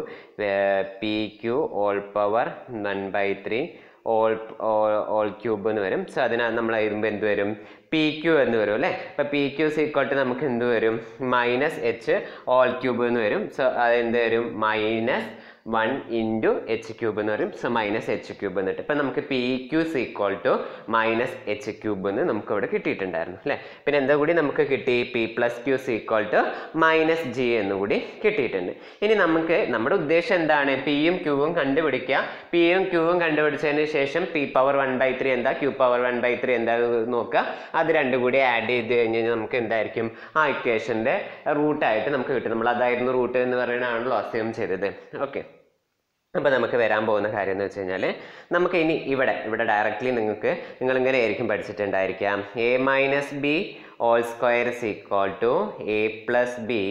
P Q whole power one by three whole whole cube എന്ന് വരും so അതിനകത്ത് നമ്മൾ എഴുതുമ്പോൾ എന്ത് വരും പി ക്യൂ എന്ന് വരും അല്ലേ അപ്പോൾ പി ക്യൂ സീക്വട്ട് നമുക്ക് എന്ത് വരും മൈനസ് എച്ച് ഓൾ ക്യൂബ് എന്ന് വരും സോ അത് എന്ത് വരും minus one into H cube എന്ന് വരും സോ മൈനസ് എച്ച് ക്യൂബ് എന്നിട്ട് ഇപ്പം നമുക്ക് P Q is equal to minus H cube എന്ന് നമുക്ക് ഇവിടെ കിട്ടിയിട്ടുണ്ടായിരുന്നു അല്ലേ പിന്നെ എന്താ കൂടി നമുക്ക് കിട്ടി P plus Q is equal to minus G എന്ന് കൂടി കിട്ടിയിട്ടുണ്ട് ഇനി നമുക്ക് നമ്മുടെ ഉദ്ദേശം എന്താണ് പിയും ക്യൂവും കണ്ടുപിടിക്കുക പിയും ക്യൂവും കണ്ടുപിടിച്ചതിന് ശേഷം P power one by three എന്താ Q power one by three എന്താ നോക്കുക അത് രണ്ടും കൂടി ആഡ് ചെയ്ത് കഴിഞ്ഞ് കഴിഞ്ഞാൽ നമുക്ക് എന്തായിരിക്കും ആ ഇക്വേഷൻ്റെ റൂട്ടായിട്ട് നമുക്ക് കിട്ടും നമ്മൾ അതായിരുന്നു റൂട്ട് എന്ന് പറയുന്നതാണല്ലോ അസ്യൂം ചെയ്തത് ഓക്കെ അപ്പോൾ നമുക്ക് വരാൻ പോകുന്ന കാര്യം എന്ന് വെച്ച് കഴിഞ്ഞാൽ നമുക്ക് ഇനി ഇവിടെ ഇവിടെ ഡയറക്റ്റ്ലി നിങ്ങൾക്ക് നിങ്ങൾ ഇങ്ങനെ ആയിരിക്കും പഠിച്ചിട്ടുണ്ടായിരിക്കാം A minus B whole square is equal to A plus B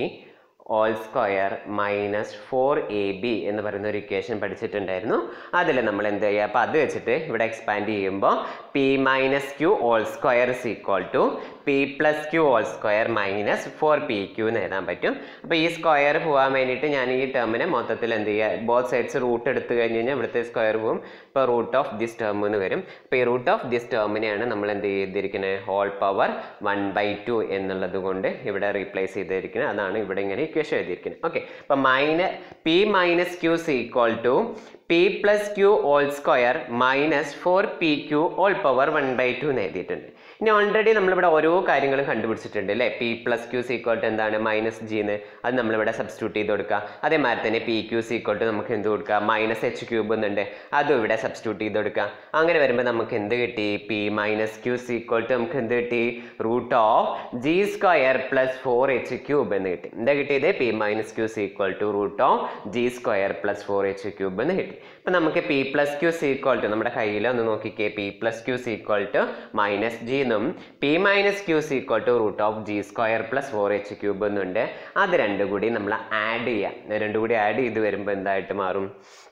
whole square minus four A B എന്ന് പറയുന്ന ഒരു ഇക്വേഷൻ പഠിച്ചിട്ടുണ്ടായിരുന്നു അതിൽ നമ്മൾ എന്ത് ചെയ്യുക അപ്പോൾ അത് വെച്ചിട്ട് ഇവിടെ എക്സ്പാൻഡ് ചെയ്യുമ്പോൾ P minus Q whole square is equal to P plus Q whole square minus four P Q എന്ന് എഴുതാൻ പറ്റും അപ്പോൾ ഈ സ്ക്വയർ പോകാൻ വേണ്ടിയിട്ട് ഞാൻ ഈ ടേമിനെ മൊത്തത്തിൽ എന്ത് ചെയ്യുക ബോത്ത് സൈഡ്സ് റൂട്ട് എടുത്തു കഴിഞ്ഞ് കഴിഞ്ഞാൽ ഇവിടുത്തെ സ്ക്വയർ പോവും ഇപ്പോൾ റൂട്ട് ഓഫ് ദിസ് ടേം എന്ന് വരും അപ്പോൾ ഈ റൂട്ട് ഓഫ് ദിസ് ടേമിനെയാണ് നമ്മൾ എന്ത് ചെയ്തിരിക്കുന്നത് whole power one by two എന്നുള്ളത് കൊണ്ട് ഇവിടെ റീപ്ലേസ് ചെയ്തിരിക്കുന്നത് അതാണ് ഇവിടെ ഇങ്ങനെ ഇക്വേഷൻ എഴുതിയിരിക്കുന്നത് ഓക്കെ അപ്പോൾ മൈന P minus Q equal to P plus Q whole square minus four P Q whole power one by two എന്ന് എഴുതിയിട്ടുണ്ട് ഇനി ഓൾറെഡി നമ്മളിവിടെ ഓരോ കാര്യങ്ങളും കണ്ടുപിടിച്ചിട്ടുണ്ട് അല്ലേ പി പ്ലസ് ക്യൂ സീക്വൾട്ട് എന്താണ് മൈനസ് ജി എന്ന് അത് നമ്മളിവിടെ സബ്സ്റ്റിറ്റ്യൂട്ട് ചെയ്ത് കൊടുക്കുക അതേമാതിരി തന്നെ പി ക്യൂ സീക്വൾട്ട് നമുക്ക് എന്ത് കൊടുക്കുക മൈനസ് എച്ച് ക്യൂബ് എന്നുണ്ട് അതും ഇവിടെ സബ്സ്റ്റിറ്റ്യൂട്ട് ചെയ്ത് കൊടുക്കുക അങ്ങനെ വരുമ്പോൾ നമുക്ക് എന്ത് കിട്ടി പി മൈനസ് ക്യൂ സീക്വൾട്ട് നമുക്ക് എന്ത് കിട്ടി root of G square plus four H cube എന്ന് കിട്ടി എന്താ കിട്ടിയത് P minus Q is equal to root of G square plus four H cube എന്ന് കിട്ടി അപ്പം നമുക്ക് P plus Q is equal to നമ്മുടെ കയ്യിൽ ഒന്ന് നോക്കിക്കേ P plus Q is equal to minus G എന്നും P minus Q is equal to root of G square plus four H cube എന്നുണ്ട് അത് രണ്ടും കൂടി നമ്മൾ ആഡ് ചെയ്യാം രണ്ടും കൂടി ആഡ് ചെയ്ത് വരുമ്പോൾ എന്തായിട്ട് മാറും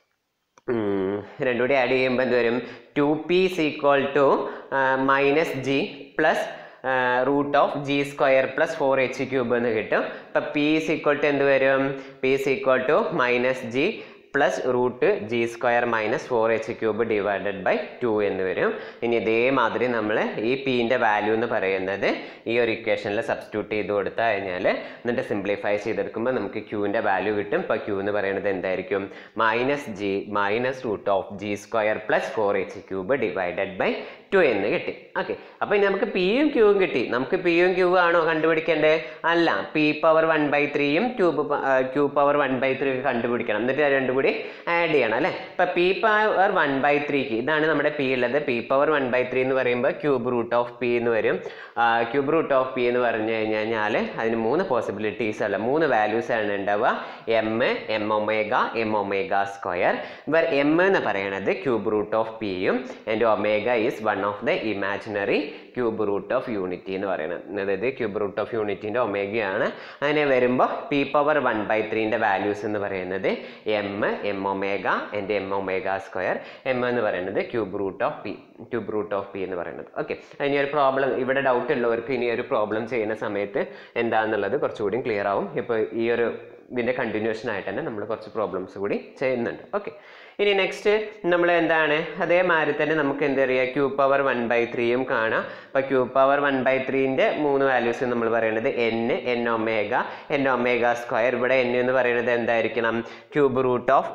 ഉം, രണ്ടും കൂടി ആഡ് ചെയ്യുമ്പോൾ എന്ത് വരും two P is equal to minus G plus root of G square plus four H cube എന്ന് കിട്ടും ഇപ്പം പി ഈസ് ഈക്വൽ ടു എന്ത് വരും P is equal to minus G plus root G square minus four H cube divided by two എന്ന് വരും ഇനി ഇതേമാതിരി നമ്മൾ ഈ പീൻ്റെ വാല്യൂ എന്ന് പറയുന്നത് ഈ ഒരു ഇക്വേഷനിൽ സബ്സ്റ്റിറ്റ്യൂട്ട് ചെയ്ത് കൊടുത്തു കഴിഞ്ഞാൽ എന്നിട്ട് സിംപ്ലിഫൈ ചെയ്തെടുക്കുമ്പോൾ നമുക്ക് ക്യൂവിൻ്റെ വാല്യൂ കിട്ടും ഇപ്പോൾ ക്യൂ എന്ന് പറയുന്നത് എന്തായിരിക്കും minus G minus root of G square plus four H cube divided by two എന്ന് കിട്ടി ഓക്കെ അപ്പോൾ ഇനി നമുക്ക് പിയും ക്യൂവും കിട്ടി നമുക്ക് പിയും ക്യൂ ആണോ കണ്ടുപിടിക്കേണ്ടത് അല്ല പി പവർ വൺ ബൈ ത്രീയും cube Q power one by three കണ്ടുപിടിക്കണം എന്നിട്ട് അത് രണ്ടും കൂടി ആഡ് ചെയ്യണം അല്ലേ ഇപ്പം പി പവർ വൺ ബൈ ത്രീക്ക് ഇതാണ് നമ്മുടെ പി ഉള്ളത് P power one by three എന്ന് പറയുമ്പോൾ ക്യൂബ് റൂട്ട് ഓഫ് പി എന്ന് വരും ക്യൂബ് റൂട്ട് ഓഫ് പി എന്ന് പറഞ്ഞു കഴിഞ്ഞാൽ അതിന് മൂന്ന് പോസിബിലിറ്റീസ് അല്ല മൂന്ന് വാല്യൂസ് ആണ് ഉണ്ടാവുക M M omega M omega square ഇവർ എം എന്ന് പറയണത് ക്യൂബ് റൂട്ട് ഓഫ് പിയും and omega is one of the imaginary cube root of unity എന്ന് പറയുന്നത് അതായത് ക്യൂബ് റൂട്ട് ഓഫ് യൂണിറ്റിൻ്റെ ഒമേഗയാണ് അങ്ങനെ വരുമ്പോൾ പി പവർ വൺ ബൈ ത്രീൻ്റെ വാല്യൂസ് എന്ന് പറയുന്നത് M M omega and M omega square M എന്ന് പറയുന്നത് cube root of P cube root of P എന്ന് പറയുന്നത് ഓക്കെ ഇനി ഒരു പ്രോബ്ലം ഇവിടെ ഡൗട്ട് ഉള്ളവർക്ക് ഇനി ഒരു പ്രോബ്ലം ചെയ്യുന്ന സമയത്ത് എന്താണെന്നുള്ളത് കുറച്ചുകൂടി ക്ലിയർ ആവും ഇപ്പോൾ ഈ ഒരു ഇതിൻ്റെ കണ്ടിന്യൂഷൻ ആയിട്ട് തന്നെ നമ്മൾ കുറച്ച് പ്രോബ്ലംസ് കൂടി ചെയ്യുന്നുണ്ട് ഓക്കെ ഇനി നെക്സ്റ്റ് നമ്മൾ എന്താണ് അതേമാതിരി തന്നെ നമുക്ക് എന്താ പറയുക ക്യൂ പവർ വൺ ബൈ ത്രീയും കാണാം അപ്പോൾ ക്യൂ പവർ വൺ ബൈ ത്രീൻ്റെ മൂന്ന് വാല്യൂസ് നമ്മൾ പറയുന്നത് N N omega N omega square ഇവിടെ എൻ എന്ന് പറയുന്നത് എന്തായിരിക്കണം cube root of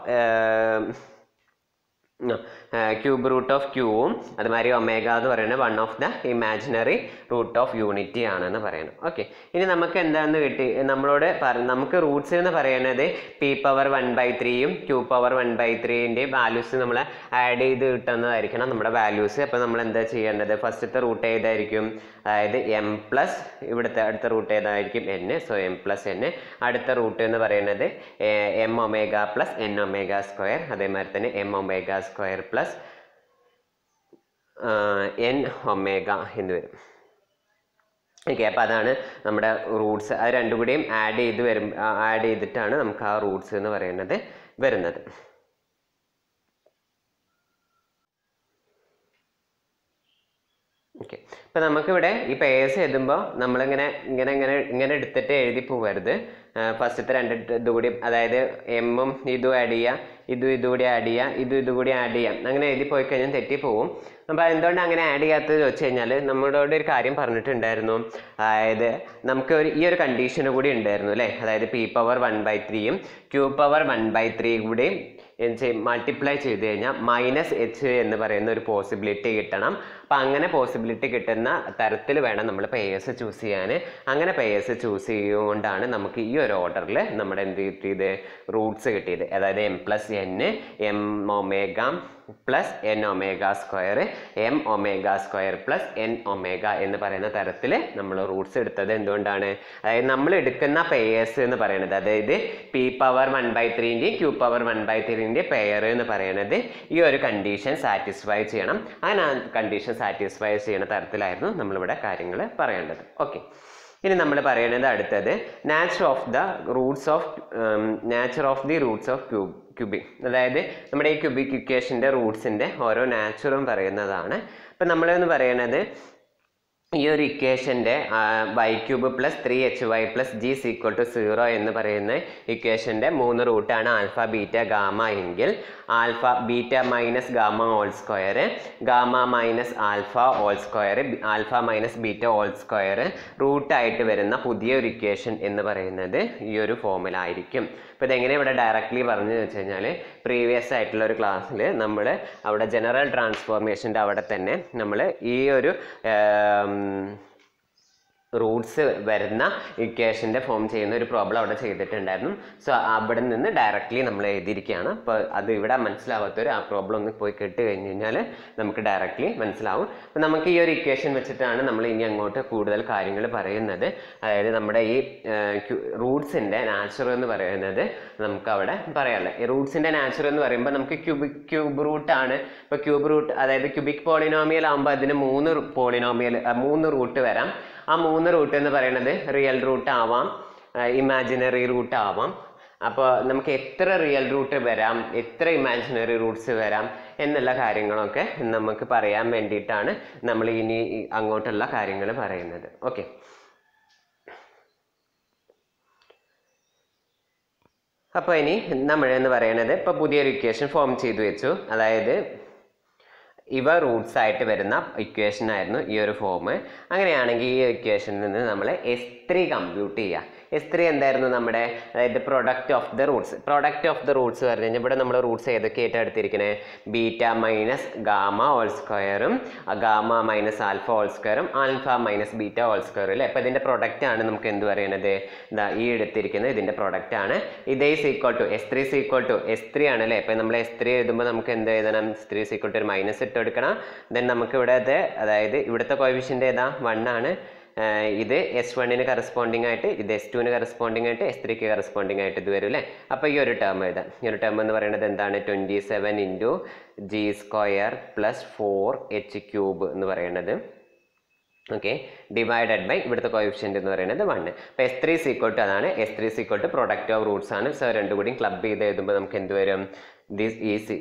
cube root of ക്യൂവും അതുമാതിരി ഒമേഗ എന്ന് പറയുന്നത് one of the imaginary root of unity ആണെന്ന് പറയുന്നത് ഓക്കെ ഇനി നമുക്ക് എന്താണെന്ന് കിട്ടി നമ്മളോട് പറ നമുക്ക് റൂട്ട്സ് എന്ന് പറയുന്നത് പി പവർ വൺ ബൈ ത്രീയും ക്യൂ പവർ വൺ ബൈ ത്രീൻ്റെയും വാല്യൂസ് നമ്മൾ ആഡ് ചെയ്ത് കിട്ടുന്നതായിരിക്കണം നമ്മുടെ വാല്യൂസ് അപ്പോൾ നമ്മൾ എന്താ ചെയ്യേണ്ടത് ഫസ്റ്റത്തെ റൂട്ട് ഏതായിരിക്കും അതായത് എം പ്ലസ് ഇവിടുത്തെ അടുത്ത റൂട്ട് ഏതായിരിക്കും N so M plus N അടുത്ത റൂട്ട് എന്ന് പറയുന്നത് M omega plus N omega square അതേമാതിരി തന്നെ M omega square plus N omega എന്ന് വരും ഓക്കെ അപ്പോൾ അതാണ് നമ്മുടെ റൂട്ട്സ് അത് രണ്ടും കൂടിയും ആഡ് ചെയ്ത് വരും ആഡ് ചെയ്തിട്ടാണ് നമുക്ക് ആ റൂട്ട്സ് എന്ന് പറയുന്നത് വരുന്നത് ഓക്കെ ഇപ്പം നമുക്കിവിടെ ഈ പേഴ്സ് എഴുതുമ്പോൾ നമ്മളിങ്ങനെ ഇങ്ങനെ ഇങ്ങനെ ഇങ്ങനെ എടുത്തിട്ട് എഴുതി പോകരുത് ഫസ്റ്റത്തെ രണ്ട് ഇത് കൂടി അതായത് എമ്മും ഇതും ആഡ് ചെയ്യുക ഇതും ഇതും കൂടി ആഡ് ചെയ്യുക ഇതും ഇതും കൂടി ആഡ് ചെയ്യാം അങ്ങനെ എഴുതി പോയി കഴിഞ്ഞാൽ തെറ്റിപ്പോവും അപ്പോൾ എന്തുകൊണ്ട് അങ്ങനെ ആഡ് ചെയ്യാത്തത് ചോദിച്ചു കഴിഞ്ഞാൽ നമ്മളോട് ഒരു കാര്യം പറഞ്ഞിട്ടുണ്ടായിരുന്നു അതായത് നമുക്ക് ഒരു ഈ ഒരു കണ്ടീഷൻ കൂടി ഉണ്ടായിരുന്നു അല്ലേ അതായത് പി പവർ വൺ ബൈ ത്രീയും Q power one by three കൂടി മൾട്ടിപ്ലൈ ചെയ്ത് കഴിഞ്ഞാൽ മൈനസ് എച്ച് എന്ന് പറയുന്ന ഒരു പോസിബിലിറ്റി കിട്ടണം അപ്പം അങ്ങനെ പോസിബിലിറ്റി കിട്ടുന്ന തരത്തിൽ വേണം നമ്മൾ പേയേഴ്സ് ചൂസ് ചെയ്യാൻ അങ്ങനെ പേയേഴ്സ് ചൂസ് ചെയ്യുകൊണ്ടാണ് നമുക്ക് ഈ ഒരു ഓർഡറിൽ നമ്മുടെ എന്ത് കിട്ടിയത് റൂട്ട്സ് കിട്ടിയത് അതായത് M plus N M omega plus N omega square M omega square plus N omega എന്ന് പറയുന്ന തരത്തിൽ നമ്മൾ റൂട്ട്സ് എടുത്തത് എന്തുകൊണ്ടാണ് അതായത് നമ്മൾ എടുക്കുന്ന പേയേഴ്സ് എന്ന് പറയുന്നത് അതായത് പി പവർ വൺ ബൈ ത്രീൻ്റെയും ക്യൂ പവർ വൺ ബൈ ത്രീൻ്റെ പെയർ എന്ന് പറയുന്നത് ഈ ഒരു കണ്ടീഷൻ സാറ്റിസ്ഫൈ ചെയ്യണം അങ്ങനെ ആ കണ്ടീഷൻ സാറ്റിസ്ഫൈ ചെയ്യുന്ന തരത്തിലായിരുന്നു നമ്മളിവിടെ കാര്യങ്ങൾ പറയേണ്ടത് ഓക്കെ ഇനി നമ്മൾ പറയുന്നത് അടുത്തത് nature of the roots of nature of the roots of cube cubic അതായത് നമ്മുടെ ഈ ക്യൂബിക് ഇക്വേഷൻ്റെ റൂട്ട്സിൻ്റെ ഓരോ നാച്ചുറും പറയുന്നതാണ് അപ്പം നമ്മളെന്ന് പറയുന്നത് ഈ ഒരു ഇക്വേഷൻ്റെ Y cube plus three H Y plus G is equal to zero എന്ന് പറയുന്ന ഇക്വേഷൻ്റെ മൂന്ന് റൂട്ടാണ് ആൽഫ ബീറ്റ ഗാമ എങ്കിൽ alpha beta minus gamma whole square gamma minus alpha whole square alpha minus beta whole square റൂട്ടായിട്ട് വരുന്ന പുതിയ ഒരു ഇക്വേഷൻ എന്ന് പറയുന്നത് ഈ ഒരു ഫോമിലായിരിക്കും അപ്പോൾ ഇതെങ്ങനെ ഇവിടെ ഡയറക്റ്റ്ലി പറഞ്ഞു വെച്ച് കഴിഞ്ഞാൽ പ്രീവിയസ് ആയിട്ടുള്ള ഒരു ക്ലാസ്സിൽ നമ്മൾ അവിടെ ജനറൽ ട്രാൻസ്ഫോർമേഷൻ്റെ അവിടെ തന്നെ നമ്മൾ ഈ ഒരു റൂട്ട്സ് വരുന്ന ഇക്വേഷൻ്റെ ഫോം ചെയ്യുന്ന ഒരു പ്രോബ്ലം അവിടെ ചെയ്തിട്ടുണ്ടായിരുന്നു സോ അവിടെ നിന്ന് ഡയറക്റ്റ്ലി നമ്മൾ എഴുതിയിരിക്കുകയാണ് അപ്പോൾ അത് ഇവിടെ മനസ്സിലാവാത്തൊരു ആ പ്രോബ്ലം ഒന്ന് പോയി കേട്ട് കഴിഞ്ഞ് കഴിഞ്ഞാൽ നമുക്ക് ഡയറക്റ്റ്ലി മനസ്സിലാവും അപ്പോൾ നമുക്ക് ഈ ഒരു ഇക്വേഷൻ വെച്ചിട്ടാണ് നമ്മൾ ഇനി അങ്ങോട്ട് കൂടുതൽ കാര്യങ്ങൾ പറയുന്നത് അതായത് നമ്മുടെ ഈ റൂട്ട്സിൻ്റെ നാച്ചുറൽ എന്ന് പറയുന്നത് നമുക്ക് അവിടെ പറയാനുള്ളത് ഈ റൂട്ട്സിൻ്റെ നാച്ചുറൽ എന്ന് പറയുമ്പോൾ നമുക്ക് ക്യൂബിക് ക്യൂബ് റൂട്ടാണ് ഇപ്പോൾ ക്യൂബ് റൂട്ട് അതായത് ക്യൂബിക് പോളിനോമിയൽ ആകുമ്പോൾ അതിന് മൂന്ന് പോളിനോമിയൽ മൂന്ന് റൂട്ട് വരാം ആ മൂന്ന് റൂട്ട് എന്ന് പറയുന്നത് റിയൽ റൂട്ട് ആവാം ഇമാജിനറി റൂട്ട് ആവാം അപ്പോൾ നമുക്ക് എത്ര റിയൽ റൂട്ട് വരാം എത്ര ഇമാജിനറി റൂട്ട്സ് വരാം എന്നുള്ള കാര്യങ്ങളൊക്കെ നമുക്ക് പറയാൻ വേണ്ടിയിട്ടാണ് നമ്മൾ ഇനി അങ്ങോട്ടുള്ള കാര്യങ്ങൾ പറയുന്നത് ഓക്കെ അപ്പോൾ ഇനി നമ്മൾ എന്ന് പറയുന്നത് ഇപ്പോൾ പുതിയൊരു ഇക്വേഷൻ ഫോം ചെയ്തു വെച്ചു അതായത് ഇവ റൂട്ട്സ് ആയിട്ട് വരുന്ന ഇക്വേഷൻ ആയിരുന്നു ഈ ഒരു ഫോം അങ്ങനെയാണെങ്കിൽ ഈ ഇക്വേഷനിൽ നിന്ന് നമ്മൾ എസ് ത്രീ കമ്പ്യൂട്ട് ചെയ്യുക എസ് ത്രീ എന്തായിരുന്നു നമ്മുടെ അതായത് product of the roots product of the roots പറഞ്ഞു കഴിഞ്ഞാൽ ഇവിടെ നമ്മൾ റൂട്ട്സ് ഏതൊക്കെയായിട്ട് എടുത്തിരിക്കുന്നത് ബീറ്റ മൈനസ് ഗാമ ഹോൾ സ്ക്വയറും ഗാമ മൈനസ് ആൽഫ ഹോൾ സ്ക്വയറും ആൽഫ മൈനസ് ബീറ്റ ഹോൾ സ്ക്വയറും അല്ലേ അപ്പോൾ ഇതിൻ്റെ പ്രൊഡക്റ്റ് ആണ് നമുക്ക് എന്ത് പറയുന്നത് ഇതാ ഈ എടുത്തിരിക്കുന്നത് ഇതിൻ്റെ പ്രൊഡക്റ്റ് ആണ് ഇതേ equal to S three equal to S three ആണ് അല്ലേ ഇപ്പോൾ നമ്മൾ എസ് ത്രീ എഴുതുമ്പോൾ നമുക്ക് എന്ത് എഴുതണം എസ് ത്രീ ഈക്വൽ ടു ഒരു മൈനസ് ഇട്ട് കൊടുക്കണം ദെൻ നമുക്ക് ഇവിടെ അത് അതായത് ഇവിടുത്തെ കോയിഫിഷ്യൻ്റ് ഏതാ വൺ ആണ് ആഹ് ഇത് എസ് വണ്ണിന് കറസ്പോണ്ടിങ് ആയിട്ട് ഇത് എസ് ടുവിന് കറസ്പോണ്ടിങ് ആയിട്ട് എസ് ത്രീക്ക് കറസ്പോണ്ടിങ് ആയിട്ട് ഇത് വരും അല്ലേ അപ്പോൾ ഈ ഒരു ടേം എഴുതാം ഈ ഒരു ടേം എന്ന് പറയുന്നത് എന്താണ് twenty seven into G square plus four H cube എന്ന് പറയുന്നത് ഓക്കെ ഡിവൈഡഡ് ബൈ ഇവിടുത്തെ കോയിഫിഷ്യൻ്റ് എന്ന് പറയുന്നത് വൺ അപ്പോൾ എസ് ത്രീ സീക്വൽ ടു അതാണ് S three is equal to product of roots ആണ് സോ രണ്ടും കൂടി ക്ലബ് ചെയ്ത് എഴുതുമ്പോൾ നമുക്ക് എന്ത് വരും ദിസ് ഈസി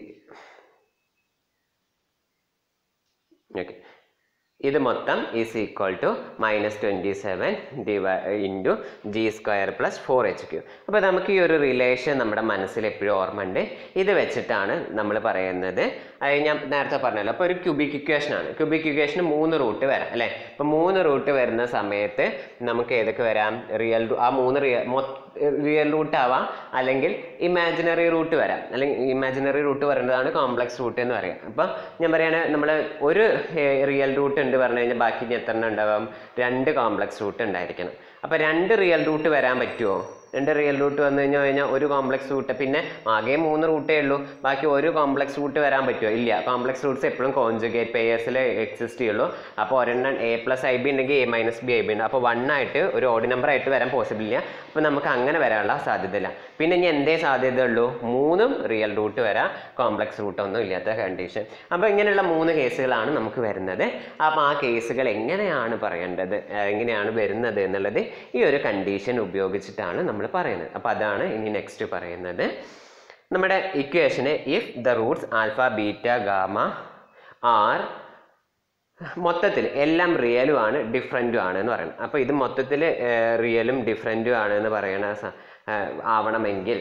ഓക്കെ ഇത് മൊത്തം is equal to minus twenty seven ഡിവൈ into G square plus four H Q അപ്പോൾ നമുക്ക് ഈ ഒരു റിലേഷൻ നമ്മുടെ മനസ്സിൽ എപ്പോഴും ഓർമ്മ ഉണ്ട് ഇത് വെച്ചിട്ടാണ് നമ്മൾ പറയുന്നത് അത് ഞാൻ നേരത്തെ പറഞ്ഞല്ലോ അപ്പോൾ ഒരു ക്യൂബിക് ഇക്വേഷൻ ആണ് ക്യൂബിക് ഇക്വേഷന് മൂന്ന് റൂട്ട് വരാം അല്ലേ അപ്പോൾ മൂന്ന് റൂട്ട് വരുന്ന സമയത്ത് നമുക്ക് ഏതൊക്കെ വരാം റിയൽ ആ മൂന്ന് റിയൽ റിയൽ റൂട്ട് ആവാം അല്ലെങ്കിൽ ഇമാജിനറി റൂട്ട് വരാം അല്ലെങ്കിൽ ഇമാജിനറി റൂട്ട് പറയുന്നതാണ് കോംപ്ലക്സ് റൂട്ട് എന്ന് പറയാം അപ്പം ഞാൻ പറയുകയാണെങ്കിൽ നമ്മൾ ഒരു റിയൽ റൂട്ട് ഉണ്ട് പറഞ്ഞു കഴിഞ്ഞാൽ ബാക്കി ഇനി എത്ര എണ്ണം ഉണ്ടാവാം രണ്ട് കോംപ്ലക്സ് റൂട്ട് ഉണ്ടായിരിക്കണം അപ്പോൾ രണ്ട് റിയൽ റൂട്ട് വരാൻ പറ്റുമോ രണ്ട് റിയൽ റൂട്ട് വന്നു കഴിഞ്ഞാൽ കഴിഞ്ഞാൽ ഒരു കോംപ്ലക്സ് റൂട്ട് പിന്നെ ആകെ മൂന്ന് റൂട്ടേ ഉള്ളൂ ബാക്കി ഒരു കോംപ്ലക്സ് റൂട്ട് വരാൻ പറ്റുമോ ഇല്ല കോംപ്ലക്സ് റൂട്ട്സ് എപ്പോഴും കോൺജുഗേറ്റ് പേയേഴ്സിൽ എക്സിസ്റ്റ് ചെയ്യുള്ളൂ അപ്പോൾ ഒരെണ്ണം എ പ്ലസ് ഐ ബി ഉണ്ടെങ്കിൽ A minus B I B ഉണ്ട് അപ്പോൾ വൺ ആയിട്ട് ഒരു ഓഡ് നമ്പർ ആയിട്ട് വരാൻ പോസിബിൾ ഇല്ല അപ്പോൾ നമുക്ക് അങ്ങനെ വരാനുള്ള സാധ്യതയില്ല പിന്നെ ഇനി എന്തേ സാധ്യത ഉള്ളൂ മൂന്നും റിയൽ റൂട്ട് വരാം കോംപ്ലക്സ് റൂട്ട് ഒന്നും ഇല്ലാത്ത കണ്ടീഷൻ അപ്പോൾ ഇങ്ങനെയുള്ള മൂന്ന് കേസുകളാണ് നമുക്ക് വരുന്നത് അപ്പോൾ ആ കേസുകൾ എങ്ങനെയാണ് പറയേണ്ടത് ആ, എങ്ങനെയാണ് വരുന്നത് എന്നുള്ളത് ഈ ഒരു കണ്ടീഷൻ ഉപയോഗിച്ചിട്ടാണ് നമ്മൾ പറയുന്നത് അപ്പോൾ അതാണ് ഇനി നെക്സ്റ്റ് പറയുന്നത് നമ്മുടെ ഇക്വേഷന് if the roots alpha beta gamma are മൊത്തത്തിൽ എല്ലാം റിയലും ആണ് ഡിഫറെൻറ്റും ആണ് എന്ന് പറയുന്നത് അപ്പോൾ ഇത് മൊത്തത്തിൽ റിയലും ഡിഫറെൻറ്റും ആണ് എന്ന് പറയണ സ- ആ, ആവണമെങ്കിൽ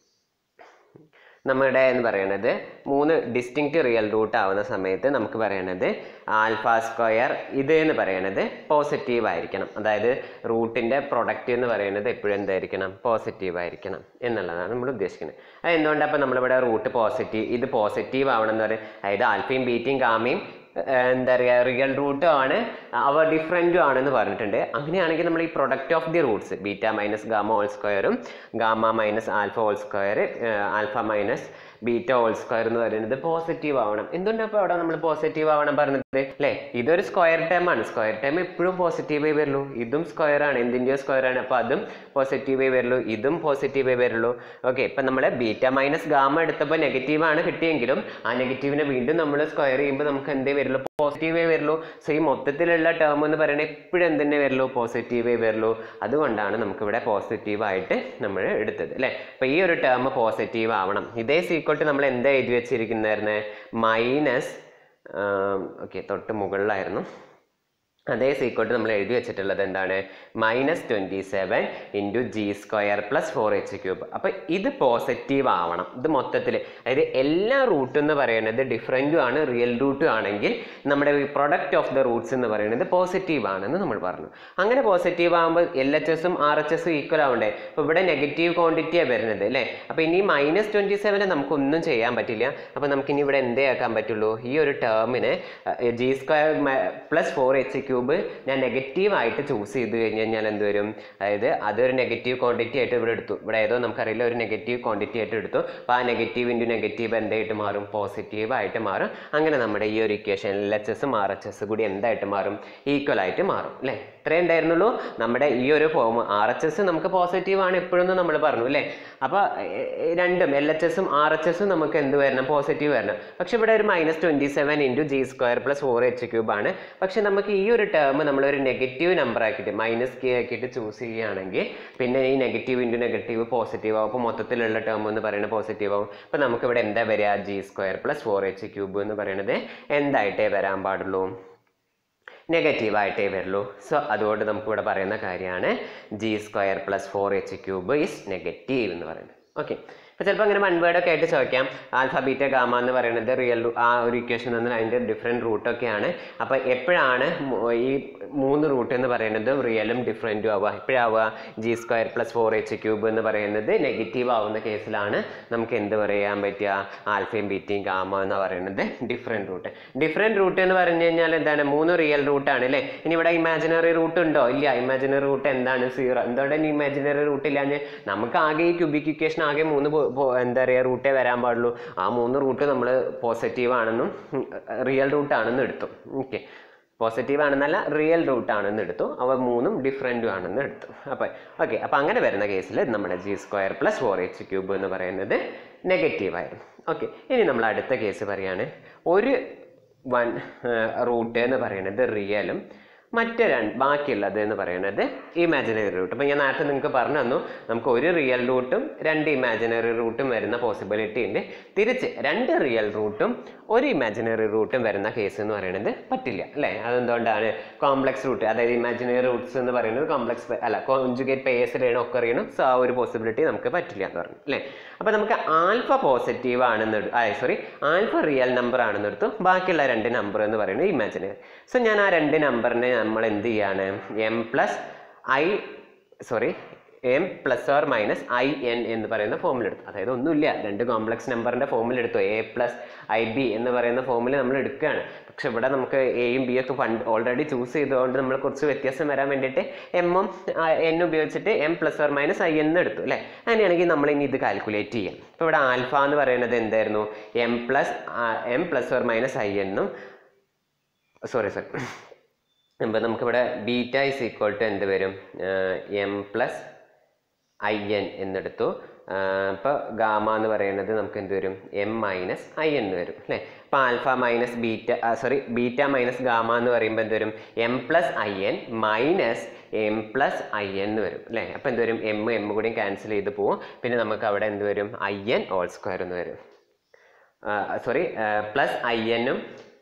നമ്മുടെ എന്ന് പറയുന്നത് മൂന്ന് ഡിസ്റ്റിങ്ക്റ്റ് റിയൽ റൂട്ട് ആവുന്ന സമയത്ത് നമുക്ക് പറയണത് ആൽഫ സ്ക്വയർ ഇത് എന്ന് പറയുന്നത് പോസിറ്റീവ് ആയിരിക്കണം അതായത് റൂട്ടിൻ്റെ പ്രൊഡക്റ്റ് എന്ന് പറയുന്നത് എപ്പോഴും എന്തായിരിക്കണം പോസിറ്റീവ് ആയിരിക്കണം എന്നുള്ളതാണ് നമ്മൾ ഉദ്ദേശിക്കുന്നത് അത് എന്തുകൊണ്ടാണ് അപ്പോൾ നമ്മളിവിടെ റൂട്ട് പോസിറ്റീവ് ഇത് പോസിറ്റീവ് ആവണം എന്ന് പറയും അതായത് ആൽഫയും ബീറ്റയും ഗാമയും ഏഹ് എന്താ പറയുക റിയൽ റൂട്ടും ആണ് അവ ഡിഫറെൻറ്റും ആണെന്ന് പറഞ്ഞിട്ടുണ്ട് അങ്ങനെയാണെങ്കിൽ നമ്മൾ ഈ product of the roots beta minus gamma whole സ്ക്വയറും gamma minus alpha whole square alpha minus beta whole square എന്ന് പറയുന്നത് പോസിറ്റീവ് ആവണം എന്തുകൊണ്ടാണ് അപ്പോൾ അവിടെ നമ്മൾ പോസിറ്റീവ് ആവണം പറഞ്ഞത് അല്ലേ ഇതൊരു സ്ക്വയർ ടേം ആണ് സ്ക്വയർ ടേം എപ്പോഴും പോസിറ്റീവേ വരുള്ളൂ ഇതും സ്ക്വയർ ആണ് എന്തിൻ്റെയോ സ്ക്വയർ ആണ് അപ്പോൾ അതും പോസിറ്റീവേ വരുള്ളൂ ഇതും പോസിറ്റീവേ വരുള്ളൂ ഓക്കെ ഇപ്പം നമ്മൾ ബീറ്റ മൈനസ് ഗാമ എടുത്തപ്പോൾ നെഗറ്റീവ് ആണ് കിട്ടിയെങ്കിലും ആ നെഗറ്റീവിനെ വീണ്ടും നമ്മൾ സ്ക്വയർ ചെയ്യുമ്പോൾ നമുക്ക് എന്തേ വരുള്ളൂ പോസിറ്റീവേ വരുള്ളൂ സോ ഈ മൊത്തത്തിലുള്ള ടേം എന്ന് പറയുന്നത് എപ്പോഴും എന്തിനെ വരുള്ളൂ പോസിറ്റീവേ വരുള്ളൂ അതുകൊണ്ടാണ് നമുക്കിവിടെ പോസിറ്റീവായിട്ട് നമ്മൾ എടുത്തത് അല്ലേ അപ്പോൾ ഈ ഒരു ടേം പോസിറ്റീവ് ആവണം ഇതേ സീക്വട്ട് നമ്മൾ എന്താ എഴുതി വെച്ചിരിക്കുന്നതായിരുന്നു മൈനസ് ഓക്കെ തൊട്ട് മുകളിലായിരുന്നു അതേ സീക്വട്ട് നമ്മൾ എഴുതി വെച്ചിട്ടുള്ളത് എന്താണ് minus twenty seven into G square plus four H cube അപ്പോൾ ഇത് പോസിറ്റീവ് ആവണം ഇത് മൊത്തത്തിൽ അതായത് എല്ലാ റൂട്ടും എന്ന് പറയുന്നത് ഡിഫറെൻറ്റും ആണ് റിയൽ റൂട്ടും ആണെങ്കിൽ നമ്മുടെ പ്രൊഡക്റ്റ് ഓഫ് ദ റൂട്ട്സ് എന്ന് പറയുന്നത് പോസിറ്റീവ് ആണെന്ന് നമ്മൾ പറഞ്ഞു അങ്ങനെ പോസിറ്റീവ് ആകുമ്പോൾ എൽ എച്ച് എസും ആർ എച്ച് എസും ഈക്വൽ ആവണ്ടേ അപ്പോൾ ഇവിടെ നെഗറ്റീവ് ക്വാണ്ടിറ്റിയാണ് വരുന്നത് അല്ലേ അപ്പോൾ ഇനി മൈനസ് ട്വൻറ്റി സെവന് നമുക്കൊന്നും ചെയ്യാൻ പറ്റില്ല അപ്പോൾ നമുക്കിനി ഇവിടെ എന്തേ ആക്കാൻ പറ്റുള്ളൂ ഈ ഒരു ടേമിന് G square plus four H cube ഞാൻ നെഗറ്റീവ് ആയിട്ട് ചൂസ് ചെയ്ത് കഴിഞ്ഞ് കഴിഞ്ഞാൽ എന്ത് വരും അതായത് അതൊരു നെഗറ്റീവ് ക്വാണ്ടിറ്റി ആയിട്ട് ഇവിടെ എടുത്തു ഇവിടെ ഏതോ നമുക്കറിയില്ല ഒരു നെഗറ്റീവ് ക്വാണ്ടിറ്റി ആയിട്ട് എടുത്തു അപ്പോൾ ആ നെഗറ്റീവ് ഇൻറ്റു നെഗറ്റീവ് എന്തായിട്ട് മാറും പോസിറ്റീവ് ആയിട്ട് മാറും അങ്ങനെ നമ്മുടെ ഈ ഒരു ഇക്വേഷൻ എൽ എച്ച് എസും ആർ എച്ച് എസ് കൂടി എന്തായിട്ട് മാറും ഈക്വൽ ആയിട്ട് മാറും അല്ലേ ഇത്രേ ഉണ്ടായിരുന്നുള്ളൂ നമ്മുടെ ഈ ഒരു ഫോം ആർ എച്ച് എസ് നമുക്ക് പോസിറ്റീവ് ആണ് എപ്പോഴും നമ്മൾ പറഞ്ഞു അല്ലേ അപ്പോൾ രണ്ടും എൽ എച്ച് എസും ആർ എച്ച് എസും നമുക്ക് എന്ത് വരണം പോസിറ്റീവ് വരണം പക്ഷെ ഇവിടെ ഒരു minus twenty seven into G square plus four H cube ആണ് പക്ഷെ നമുക്ക് ഈ ഒരു ടേം നമ്മളൊരു നെഗറ്റീവ് നമ്പർ ആക്കിയിട്ട് മൈനസ് കെ ആക്കിയിട്ട് ചൂസ് ചെയ്യുകയാണെങ്കിൽ പിന്നെ ഈ നെഗറ്റീവ് ഇൻറ്റു നെഗറ്റീവ് പോസിറ്റീവ് ആവും അപ്പോൾ മൊത്തത്തിലുള്ള ടേം എന്ന് പറയുന്നത് പോസിറ്റീവ് ആവും അപ്പോൾ നമുക്ക് ഇവിടെ എന്താ വരിക G square plus four H cube എന്ന് പറയുന്നത് എന്തായിട്ടേ വരാൻ പാടുള്ളൂ നെഗറ്റീവായിട്ടേ വരുള്ളൂ സോ അതുകൊണ്ട് നമുക്ക് ഇവിടെ പറയുന്ന കാര്യമാണ് G square plus four H cube is negative എന്ന് പറയുന്നത് ഓക്കെ അപ്പോൾ ചിലപ്പോൾ അങ്ങനെ വൺ വേർഡ് ഒക്കെ ആയിട്ട് ചോദിക്കാം ആൽഫ ബീറ്റ ഗാമ എന്ന് പറയുന്നത് റിയൽ ആ ഒരു ഇക്വേഷൻ എന്ന് അതിൻ്റെ ഡിഫറെൻറ്റ് റൂട്ടൊക്കെയാണ് അപ്പോൾ എപ്പോഴാണ് മു- ഈ മൂന്ന് റൂട്ട് എന്ന് പറയുന്നത് റിയലും ഡിഫറെൻറ്റും ആവുക എപ്പോഴാവുക G square plus four H cube എന്ന് പറയുന്നത് നെഗറ്റീവ് ആവുന്ന കേസിലാണ് നമുക്ക് എന്ത് പറയാൻ പറ്റുക ആൽഫയും ബീറ്റയും ഗാമ എന്ന് പറയുന്നത് ഡിഫറെൻറ്റ് റൂട്ട് ഡിഫറെൻറ്റ് റൂട്ട് എന്ന് പറഞ്ഞു കഴിഞ്ഞാൽ എന്താണ് മൂന്ന് റിയൽ റൂട്ടാണ് അല്ലേ ഇനി ഇവിടെ ഇമാജിനറി റൂട്ട് ഉണ്ടോ ഇല്ല ഇമാജിനറി റൂട്ട് എന്താണ് സീറോ എന്തുകൊണ്ടാണ് ഇമാജിനറി റൂട്ട് ഇല്ലാഞ്ഞ് നമുക്ക് ആകെ ഈ ക്യൂബിക് ഇക്വേഷൻ ആകെ മൂന്ന് പോ- പോ- എന്താ പറയുക റൂട്ടേ വരാൻ പാടുള്ളൂ ആ മൂന്ന് റൂട്ട് നമ്മൾ പോസിറ്റീവ് ആണെന്നും റിയൽ റൂട്ട് ആണെന്നും എടുത്തു ഓക്കെ പോസിറ്റീവ് ആണെന്നല്ല റിയൽ റൂട്ട് ആണെന്ന് എടുത്തു അവ മൂന്നും ഡിഫറെൻറ്റും ആണെന്ന് എടുത്തു അപ്പോൾ ഓക്കെ അപ്പോൾ അങ്ങനെ വരുന്ന കേസിൽ നമ്മുടെ G square plus four H cube എന്ന് പറയുന്നത് നെഗറ്റീവ് ആയിരുന്നു ഓക്കെ ഇനി നമ്മൾ അടുത്ത കേസ് പറയാണ് ഒരു വൺ റൂട്ട് എന്ന് പറയുന്നത് റിയലും മറ്റ് രണ്ട് ബാക്കിയുള്ളത് എന്ന് പറയുന്നത് ഇമാജിനറി റൂട്ട് അപ്പോൾ ഞാൻ നേരത്തെ നിങ്ങൾക്ക് പറഞ്ഞു തന്നു നമുക്ക് ഒരു റിയൽ റൂട്ടും രണ്ട് ഇമാജിനറി റൂട്ടും വരുന്ന പോസിബിലിറ്റി ഉണ്ട് തിരിച്ച് രണ്ട് റിയൽ റൂട്ടും ഒരു ഇമാജിനറി റൂട്ടും വരുന്ന കേസ് എന്ന് പറയുന്നത് പറ്റില്ല അല്ലേ അതെന്തുകൊണ്ടാണ് കോംപ്ലക്സ് റൂട്ട് അതായത് ഇമാജിനറി റൂട്ട്സ് എന്ന് പറയുന്നത് കോംപ്ലക്സ് അല്ല കോൺജുഗേറ്റ് പേയേഴ്സിലാണ് ഒക്കെ അറിയണം സോ ആ ഒരു പോസിബിലിറ്റി നമുക്ക് പറ്റില്ല എന്ന് പറഞ്ഞു അല്ലേ അപ്പോൾ നമുക്ക് ആൽഫ പോസിറ്റീവ് ആണെന്ന് സോറി ആൽഫ റിയൽ നമ്പർ ആണെന്ന് എടുത്തു ബാക്കിയുള്ള രണ്ട് നമ്പർ എന്ന് പറയുന്നത് ഇമാജിനറി സോ ഞാൻ ആ രണ്ട് നമ്പറിനെ നമ്മൾ എന്ത് ചെയ്യാണ് M plus I sorry M plus or minus I N എന്ന് പറയുന്ന ഫോമിൽ എടുത്തു അതായത് ഒന്നുമില്ല രണ്ട് കോംപ്ലക്സ് നമ്പറിന്റെ ഫോമിൽ എടുത്തു എ പ്ലസ് ഐ ബി എന്ന് പറയുന്ന ഫോമിൽ നമ്മൾ എടുക്കുകയാണ് പക്ഷെ ഇവിടെ നമുക്ക് എയും ബി ഒക്കെ ഫണ്ട് ഓൾറെഡി ചൂസ് ചെയ്തുകൊണ്ട് നമ്മൾ കുറച്ച് വ്യത്യാസം വരാൻ വേണ്ടിയിട്ട് എമ്മും എൻ ഉപയോഗിച്ചിട്ട് M plus or minus I എന്ന് എടുത്തു അല്ലേ അങ്ങനെയാണെങ്കിൽ നമ്മൾ ഇനി ഇത് കാൽക്കുലേറ്റ് ചെയ്യാം ഇപ്പോൾ ഇവിടെ ആൽഫ എന്ന് പറയുന്നത് എന്തായിരുന്നു M plus M plus or minus I എന്നും സോറി സോറി അപ്പോൾ നമുക്കിവിടെ ബീറ്റ ഇസ് ഈക്വൽ ടു എന്ത് വരും എം പ്ലസ് ഐ എൻ എന്നെടുത്തു ഇപ്പോൾ ഗാമ എന്ന് പറയുന്നത് നമുക്ക് എന്ത് വരും എം മൈനസ് ഐ എന്ന് വരും അല്ലേ അപ്പോൾ alpha minus beta sorry beta minus gamma എന്ന് പറയുമ്പോൾ എന്ത് വരും M plus I N minus M plus I N എന്ന് വരും അല്ലേ അപ്പോൾ എന്ത് വരും എം എം കൂടിയും ക്യാൻസൽ ചെയ്ത് പോവും പിന്നെ നമുക്ക് അവിടെ എന്ത് വരും ഐ എൻ ഓൾ സ്ക്വയർ എന്ന് വരും സോറി പ്ലസ് ഐ എന്നും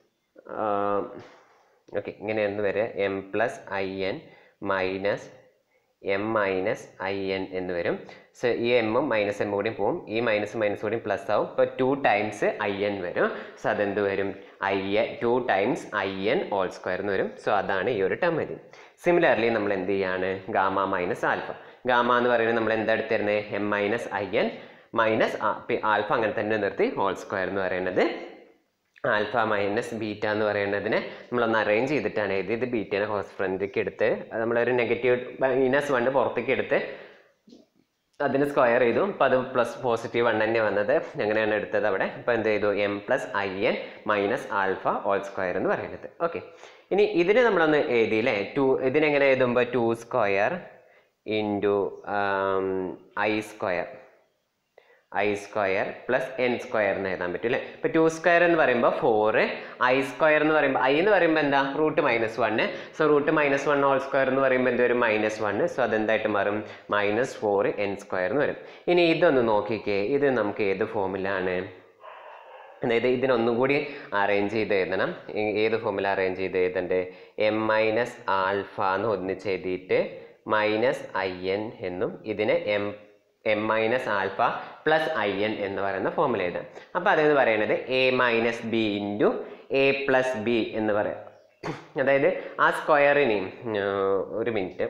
ഓക്കെ ഇങ്ങനെയൊന്ന് വരെ M plus I N minus M minus I N എന്ന് വരും സോ ഈ എമ്മും മൈനസ് എം കൂടിയും പോവും ഈ മൈനസ് മൈനസ് കൂടിയും പ്ലസ് ആവും ഇപ്പോൾ ടു ടൈംസ് ഐ എൻ വരും സോ അതെന്ത് വരും I N two times I N whole square എന്ന് വരും സോ അതാണ് ഈ ഒരു ടേം വരും സിമിലർലി നമ്മൾ എന്ത് ചെയ്യാണ് ഗാമ മൈനസ് ആൽഫ ഗാമ എന്ന് പറയുന്നത് നമ്മൾ എന്താ എടുത്തിരുന്നത് M minus I N minus alpha അങ്ങനെ തന്നെ നിർത്തി ഹോൾ സ്ക്വയർ എന്ന് പറയുന്നത് ആൽഫ മൈനസ് ബീറ്റ എന്ന് പറയുന്നതിനെ നമ്മളൊന്ന് അറേഞ്ച് ചെയ്തിട്ടാണ് എഴുതി ഇത് ബീറ്റേനെ ഹോസ് ഫ്രണ്ടിലേക്ക് എടുത്ത് അത് നമ്മളൊരു നെഗറ്റീവ് മൈനസ് വൺ പുറത്തേക്ക് എടുത്ത് അതിന് സ്ക്വയർ ചെയ്തു അപ്പോൾ അത് പ്ലസ് പോസിറ്റീവ് വൺ തന്നെ വന്നത് അങ്ങനെയാണ് എടുത്തത് അവിടെ അപ്പോൾ എന്ത് ചെയ്തു M plus I N minus alpha whole square എന്ന് പറയുന്നത് ഓക്കെ ഇനി ഇതിനെ നമ്മളൊന്ന് എഴുതി അല്ലേ ടു ഇതിനെങ്ങനെ എഴുതുമ്പോൾ two square into I square I square plus N square എന്ന് എഴുതാൻ പറ്റും അല്ലേ ഇപ്പോൾ ടു സ്ക്വയർ എന്ന് പറയുമ്പോൾ ഫോറ് ഐ സ്ക്വയർ എന്ന് പറയുമ്പോൾ ഐ എന്ന് പറയുമ്പോൾ എന്താ root minus one so root minus one whole square എന്ന് പറയുമ്പോൾ എന്ത് വരും മൈനസ് വണ്ണ് സോ അതെന്തായിട്ട് മാറും മൈനസ് ഫോർ എൻ സ്ക്വയർ എന്ന് വരും ഇനി ഇതൊന്ന് നോക്കിക്കേ ഇത് നമുക്ക് ഏത് ഫോമിലാണ് അതായത് ഇതിനൊന്നും കൂടി അറേഞ്ച് ചെയ്ത് എഴുതണം ഏ- ഏത് ഫോമിൽ അറേഞ്ച് ചെയ്ത് എഴുതണ്ടേ എം മൈനസ് ആൽഫ എന്ന് ഒന്നിച്ച് എഴുതിയിട്ട് മൈനസ് ഐ എൻ എന്നും ഇതിനെ M M minus alpha plus I N എന്ന് പറയുന്ന ഫോമിൽ എഴുതാം അപ്പോൾ അതെന്ന് പറയുന്നത് A minus B into A plus B എന്ന് പറയാം അതായത് ആ സ്ക്വയറിനെയും ഒരു മിനിറ്റ്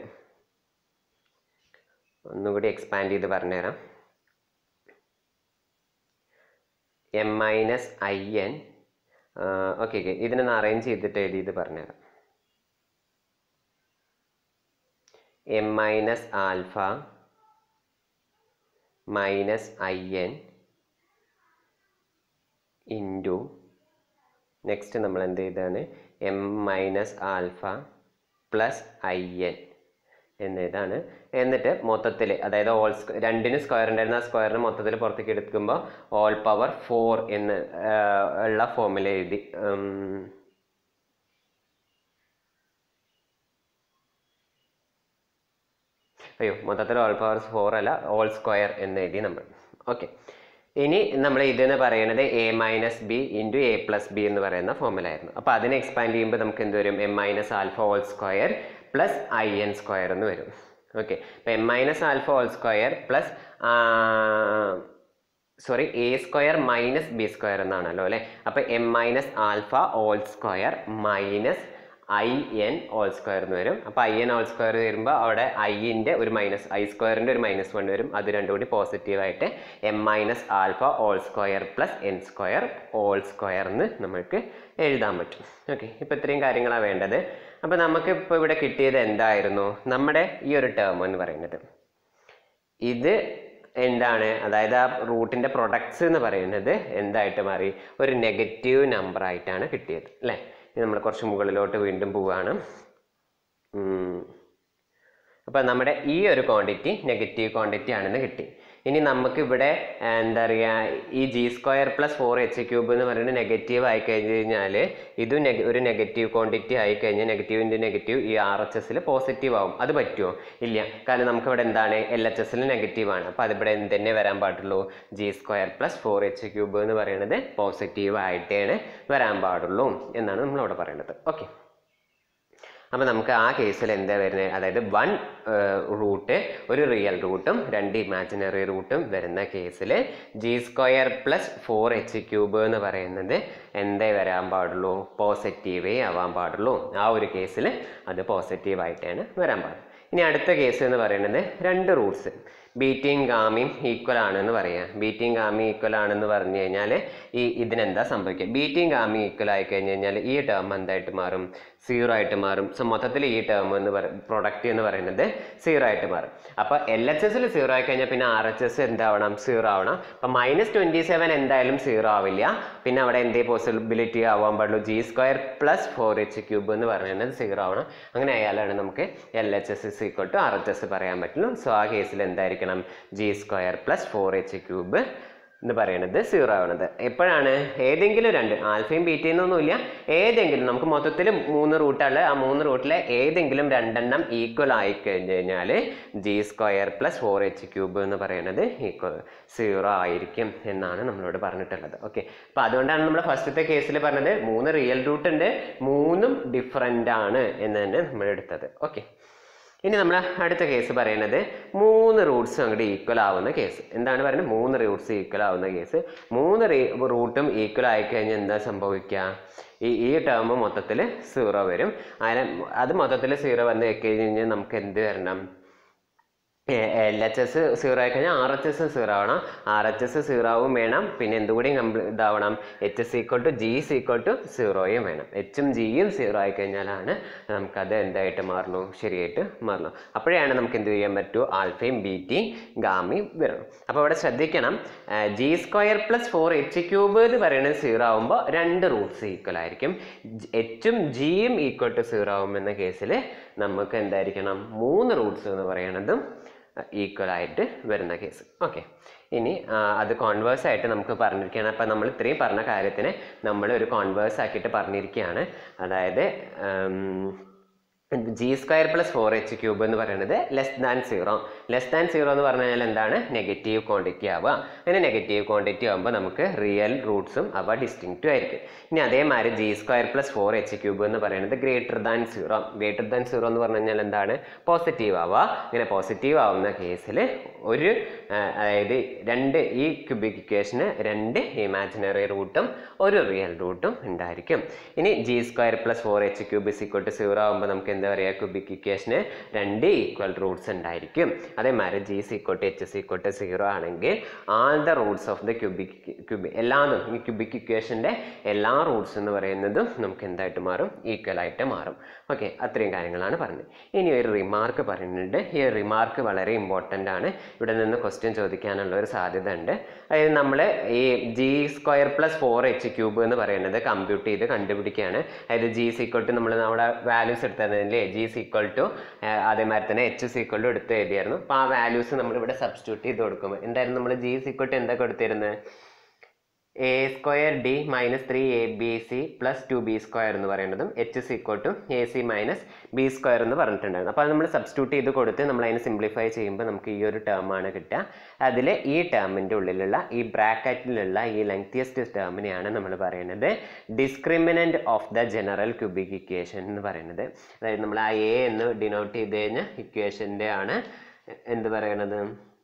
ഒന്നുകൂടി എക്സ്പാൻഡ് ചെയ്ത് പറഞ്ഞുതരാം M minus I N okay okay ഇതിനൊന്ന് അറേഞ്ച് ചെയ്തിട്ട് എഴുതി ഇത് പറഞ്ഞുതരാം M minus alpha minus I N into next നമ്മൾ എന്ത് ചെയ്താണ് M minus alpha plus I N എന്നതാണ് എന്നിട്ട് മൊത്തത്തിൽ അതായത് ഓൾ രണ്ടിന് സ്ക്വയർ ഉണ്ടായിരുന്ന ആ സ്ക്വയറിന് മൊത്തത്തിൽ പുറത്തേക്ക് എടുക്കുമ്പോൾ ഓൾ പവർ ഫോർ എന്ന് ആ, ഉള്ള ഫോമിൽ എഴുതി ഉം, അയ്യോ മൊത്തത്തിൽ ഓൾ പവർ ഫോർ അല്ല ഓൾ സ്ക്വയർ എന്ന് എഴുതി നമ്മൾ ഓക്കെ ഇനി നമ്മൾ ഇതെന്ന് പറയുന്നത് A minus B into A plus B എന്ന് പറയുന്ന ഫോമിലായിരുന്നു അപ്പോൾ അതിനെ എക്സ്പാൻഡ് ചെയ്യുമ്പോൾ നമുക്ക് എന്ത് വരും M minus alpha whole square plus I N square എന്ന് വരും ഓക്കെ അപ്പോൾ M minus alpha whole square plus sorry A square minus B square എന്നാണല്ലോ അല്ലേ അപ്പോൾ M minus alpha whole square minus I N whole square എന്ന് വരും അപ്പോൾ I N whole square വരുമ്പോൾ അവിടെ ഐൻ്റെ ഒരു മൈനസ് ഐ സ്ക്വയറിൻ്റെ ഒരു മൈനസ് വൺ വരും അത് രണ്ടും കൂടി പോസിറ്റീവായിട്ട് M minus alpha whole square plus N square whole square എന്ന് നമുക്ക് എഴുതാൻ പറ്റും ഓക്കെ ഇപ്പോൾ ഇത്രയും കാര്യങ്ങളാണ് വേണ്ടത് അപ്പോൾ നമുക്ക് ഇപ്പോൾ ഇവിടെ കിട്ടിയത് എന്തായിരുന്നു നമ്മുടെ ഈ ഒരു ടേം എന്ന് പറയുന്നത് ഇത് എന്താണ് അതായത് ആ റൂട്ടിൻ്റെ പ്രൊഡക്ട്സ് എന്ന് പറയുന്നത് എന്തായിട്ട് മാറി ഒരു നെഗറ്റീവ് നമ്പർ ആയിട്ടാണ് കിട്ടിയത് അല്ലേ ഇനി നമ്മൾ കുറച്ച് മുകളിലോട്ട് വീണ്ടും പോവുകയാണ് അപ്പോൾ നമ്മുടെ ഈ ഒരു ക്വാണ്ടിറ്റി നെഗറ്റീവ് ക്വാണ്ടിറ്റി ആണെന്ന് കിട്ടി ഇനി നമുക്ക് ഇവിടെ ആ, എന്താ പറയുക ഈ G square plus four H cube എന്ന് പറയുന്നത് നെഗറ്റീവ് ആയി കഴിഞ്ഞ് കഴിഞ്ഞാൽ ഇതും നെഗ ഒരു നെഗറ്റീവ് ക്വാണ്ടിറ്റി ആയി കഴിഞ്ഞാൽ നെഗറ്റീവിൻ്റെ നെഗറ്റീവ് ഈ ആർ എച്ച് എസിൽ പോസിറ്റീവ് ആവും അത് പറ്റുമോ ഇല്ല കാരണം നമുക്ക് ഇവിടെ എന്താണ് എൽ എച്ച് എസിൽ നെഗറ്റീവ് ആണ് അപ്പോൾ അതിവിടെ എന്ത് തന്നെ വരാൻ പാടുള്ളൂ G square plus four H cube എന്ന് പറയുന്നത് പോസിറ്റീവ് ആയിട്ടേ വരാൻ പാടുള്ളൂ എന്നാണ് നമ്മളിവിടെ പറയുന്നത് ഓക്കെ അപ്പോൾ നമുക്ക് ആ കേസിൽ എന്താ വരുന്നത് അതായത് വൺ റൂട്ട് ഒരു റിയൽ റൂട്ടും രണ്ട് ഇമാജിനറി റൂട്ടും വരുന്ന കേസിൽ G square plus four H cube എന്ന് പറയുന്നത് എന്തേ വരാൻ പാടുള്ളൂ പോസിറ്റീവേ ആവാൻ പാടുള്ളൂ ആ ഒരു കേസിൽ അത് പോസിറ്റീവായിട്ടാണ് വരാൻ പാടുള്ളൂ ഇനി അടുത്ത കേസ് എന്ന് പറയുന്നത് രണ്ട് റൂട്ട്സ് ബീറ്റിയും ഗാമിയും ഈക്വൽ ആണെന്ന് പറയാം ബീറ്റിയും ഗാമി ഈക്വൽ ആണെന്ന് പറഞ്ഞു കഴിഞ്ഞാൽ ഈ ഇതിനെന്താ സംഭവിക്കുക ബീറ്റിയും ഗാമി ഈക്വൽ ആയി കഴിഞ്ഞ് കഴിഞ്ഞാൽ ഈ ടേം എന്തായിട്ട് മാറും സീറോ ആയിട്ട് മാറും സോ മൊത്തത്തിൽ ഈ ടേം എന്ന് പറ പ്രൊഡക്റ്റ് എന്ന് പറയുന്നത് സീറോ ആയിട്ട് മാറും അപ്പോൾ എൽ എച്ച് എസിൽ സീറോ ആയി കഴിഞ്ഞാൽ പിന്നെ ആർ എച്ച് എസ് എന്താവണം സീറോ ആവണം അപ്പം മൈനസ് ട്വൻറ്റി സെവൻ എന്തായാലും സീറോ ആവില്ല പിന്നെ അവിടെ എന്തേ പോസിബിലിറ്റി ആവാൻ പാടുള്ളൂ G square plus four H cube എന്ന് പറയുന്നത് സീറോ ആവണം അങ്ങനെ ആയാലാണ് നമുക്ക് L H S is equal to R H S പറയാൻ പറ്റുള്ളൂ സോ ആ കേസിൽ എന്തായിരിക്കണം G square plus four H cube എന്ന് പറയുന്നത് സീറോ ആവണത് എപ്പോഴാണ് ഏതെങ്കിലും രണ്ട് ആൽഫയും ബീറ്റയും ഒന്നുമില്ല ഏതെങ്കിലും നമുക്ക് മൊത്തത്തിൽ മൂന്ന് റൂട്ടാണ് ആ മൂന്ന് റൂട്ടിലെ ഏതെങ്കിലും രണ്ടെണ്ണം ഈക്വൽ ആയി കഴിഞ്ഞ് കഴിഞ്ഞാൽ G square plus four H cube എന്ന് പറയുന്നത് ഈക്വൽ സീറോ ആയിരിക്കും എന്നാണ് നമ്മളോട് പറഞ്ഞിട്ടുള്ളത് ഓക്കെ അപ്പോൾ അതുകൊണ്ടാണ് നമ്മൾ ഫസ്റ്റത്തെ കേസിൽ പറഞ്ഞത് മൂന്ന് റിയൽ റൂട്ട് ഉണ്ട് മൂന്നും ഡിഫറൻ്റ് ആണ് എന്ന് തന്നെ നമ്മൾ എടുത്തത് ഓക്കെ ഇനി നമ്മൾ അടുത്ത കേസ് പറയുന്നത് മൂന്ന് റൂട്ട്സ് അങ്ങോട്ട് ഈക്വൽ ആവുന്ന കേസ് എന്താണ് പറയുന്നത് മൂന്ന് റൂട്ട്സ് ഈക്വൽ ആവുന്ന കേസ് മൂന്ന് റൂട്ടും ഈക്വൽ ആയി കഴിഞ്ഞാൽ എന്താ സംഭവിക്കുക ഈ ഈ ടേം മൊത്തത്തിൽ സീറോ വരും അതിന് അത് മൊത്തത്തിൽ സീറോ വന്ന് കഴിഞ്ഞ് കഴിഞ്ഞാൽ നമുക്ക് എന്ത് വരണം എൽ എച്ച് എസ് സീറോ ആയി കഴിഞ്ഞാൽ ആർ എച്ച് എസ് സീറോ ആവണം ആർ എച്ച് എസ് സീറോ ആവും വേണം പിന്നെ എന്തുകൂടി കംപ്ലീ ഇതാവണം H S equal to G equal to സീറോയും വേണം എച്ചും ജിയും സീറോ ആയി കഴിഞ്ഞാലാണ് നമുക്കത് എന്തായിട്ട് മാറുള്ളൂ ശരിയായിട്ട് മാറുള്ളൂ അപ്പോഴാണ് നമുക്ക് എന്ത് ചെയ്യാൻ പറ്റൂ ആൽഫയും ബീറ്റയും ഗാമയും വരണം അപ്പോൾ ഇവിടെ ശ്രദ്ധിക്കണം G square plus four H cube എന്ന് പറയുന്നത് സീറോ ആകുമ്പോൾ രണ്ട് റൂട്ട്സ് ഈക്വൽ ആയിരിക്കും എച്ചും ജിയും ഈക്വൽ ടു സീറോ ആകുമെന്ന കേസിൽ നമുക്ക് എന്തായിരിക്കണം മൂന്ന് റൂട്ട്സ് എന്ന് പറയണതും ഈക്വൽ ആയിട്ട് വരുന്ന കേസ് ഓക്കെ ഇനി ആ, അത് കോൺവേഴ്സ് ആയിട്ട് നമുക്ക് പറഞ്ഞിരിക്കുകയാണ് അപ്പം നമ്മൾ ഇത്രയും പറഞ്ഞ കാര്യത്തിന് നമ്മൾ ഒരു കോൺവേഴ്സ് ആക്കിയിട്ട് പറഞ്ഞിരിക്കുകയാണ് അതായത് G square plus four H cube എന്ന് പറയുന്നത് less than zero less than zero എന്ന് പറഞ്ഞു കഴിഞ്ഞാൽ എന്താണ് നെഗറ്റീവ് ക്വാണ്ടിറ്റി ആവുക അങ്ങനെ നെഗറ്റീവ് ക്വാണ്ടിറ്റി ആകുമ്പോൾ നമുക്ക് റിയൽ റൂട്ട്സും അവ ഡിസ്റ്റിങ്ക്റ്റും ആയിരിക്കും ഇനി അതേമാതിരി G square plus four H cube എന്ന് പറയുന്നത് greater than zero greater than zero എന്ന് പറഞ്ഞു കഴിഞ്ഞാൽ എന്താണ് പോസിറ്റീവ് ആവുക ഇങ്ങനെ പോസിറ്റീവ് ആവുന്ന കേസിൽ ഒരു ആ, അതായത് രണ്ട് ഈ ക്യൂബിക് ഇക്വേഷന് രണ്ട് ഇമാജിനറി റൂട്ടും ഒരു റിയൽ റൂട്ടും ഉണ്ടായിരിക്കും ഇനി G square plus four H cube is equal to zero ആകുമ്പോൾ നമുക്ക് എന്താ പറയുക ക്യൂബിക് ഇക്വേഷന് രണ്ട് ഈക്വൽ റൂട്ട്സ് ഉണ്ടായിരിക്കും അതേമാതിരി G equal to H equal to zero ആണെങ്കിൽ all the roots of the cubic ക്യൂബി എല്ലാതും ഈ ക്യൂബിക് ഇക്വേഷൻ്റെ എല്ലാ റൂട്ട്സ് എന്ന് പറയുന്നതും നമുക്ക് എന്തായിട്ട് മാറും ഈക്വൽ ആയിട്ട് മാറും ഓക്കെ അത്രയും കാര്യങ്ങളാണ് പറഞ്ഞത് ഇനി ഒരു റിമാർക്ക് പറയുന്നുണ്ട് ഈ റിമാർക്ക് വളരെ ഇമ്പോർട്ടൻ്റ് ആണ് ഇവിടെ നിന്ന് ക്വസ്റ്റ്യൻ ചോദിക്കാനുള്ള ഒരു സാധ്യത ഉണ്ട് അതായത് നമ്മൾ ഈ G square plus four H cube എന്ന് പറയുന്നത് കമ്പ്യൂട്ട് ചെയ്ത് കണ്ടുപിടിക്കുകയാണ് അതായത് ജി സിക്വൽ ടു നമ്മൾ നമ്മുടെ വാല്യൂസ് എടുത്തത് എഴുതുന്നില്ലേ ജി is equal ടു അതേമാതിരി തന്നെ എച്ച് is equal ടു എടുത്ത് എഴുതിയായിരുന്നു അപ്പോൾ ആ വാല്യൂസ് നമ്മളിവിടെ സബ്സ്റ്റിറ്റ്യൂട്ട് ചെയ്ത് കൊടുക്കുമ്പോൾ എന്തായാലും നമ്മൾ ജി is equal ടു എന്താ കൊടുത്തിരുന്നത് A square D minus three A B C plus two B square എന്ന് പറയുന്നതും H is equal to A C minus B square എന്ന് പറഞ്ഞിട്ടുണ്ടായിരുന്നു അപ്പോൾ അത് നമ്മൾ സബ്സ്റ്റിറ്റ്യൂട്ട് ചെയ്ത് കൊടുത്ത് നമ്മൾ അതിനെ സിംപ്ലിഫൈ ചെയ്യുമ്പോൾ നമുക്ക് ഈ ഒരു ടേം ആണ് കിട്ടുക അതിൽ ഈ ടേമിൻ്റെ ഉള്ളിലുള്ള ഈ ബ്രാക്കറ്റിലുള്ള ഈ ലെങ്തിയസ്റ്റ് ടേമിനെയാണ് നമ്മൾ പറയുന്നത് discriminant of the general cubic equation എന്ന് പറയുന്നത് അതായത് നമ്മൾ ആ എ എന്ന് ഡിനോട്ട് ചെയ്ത് കഴിഞ്ഞാൽ ഇക്വേഷൻ്റെ ആണ് എന്ത് പറയണത്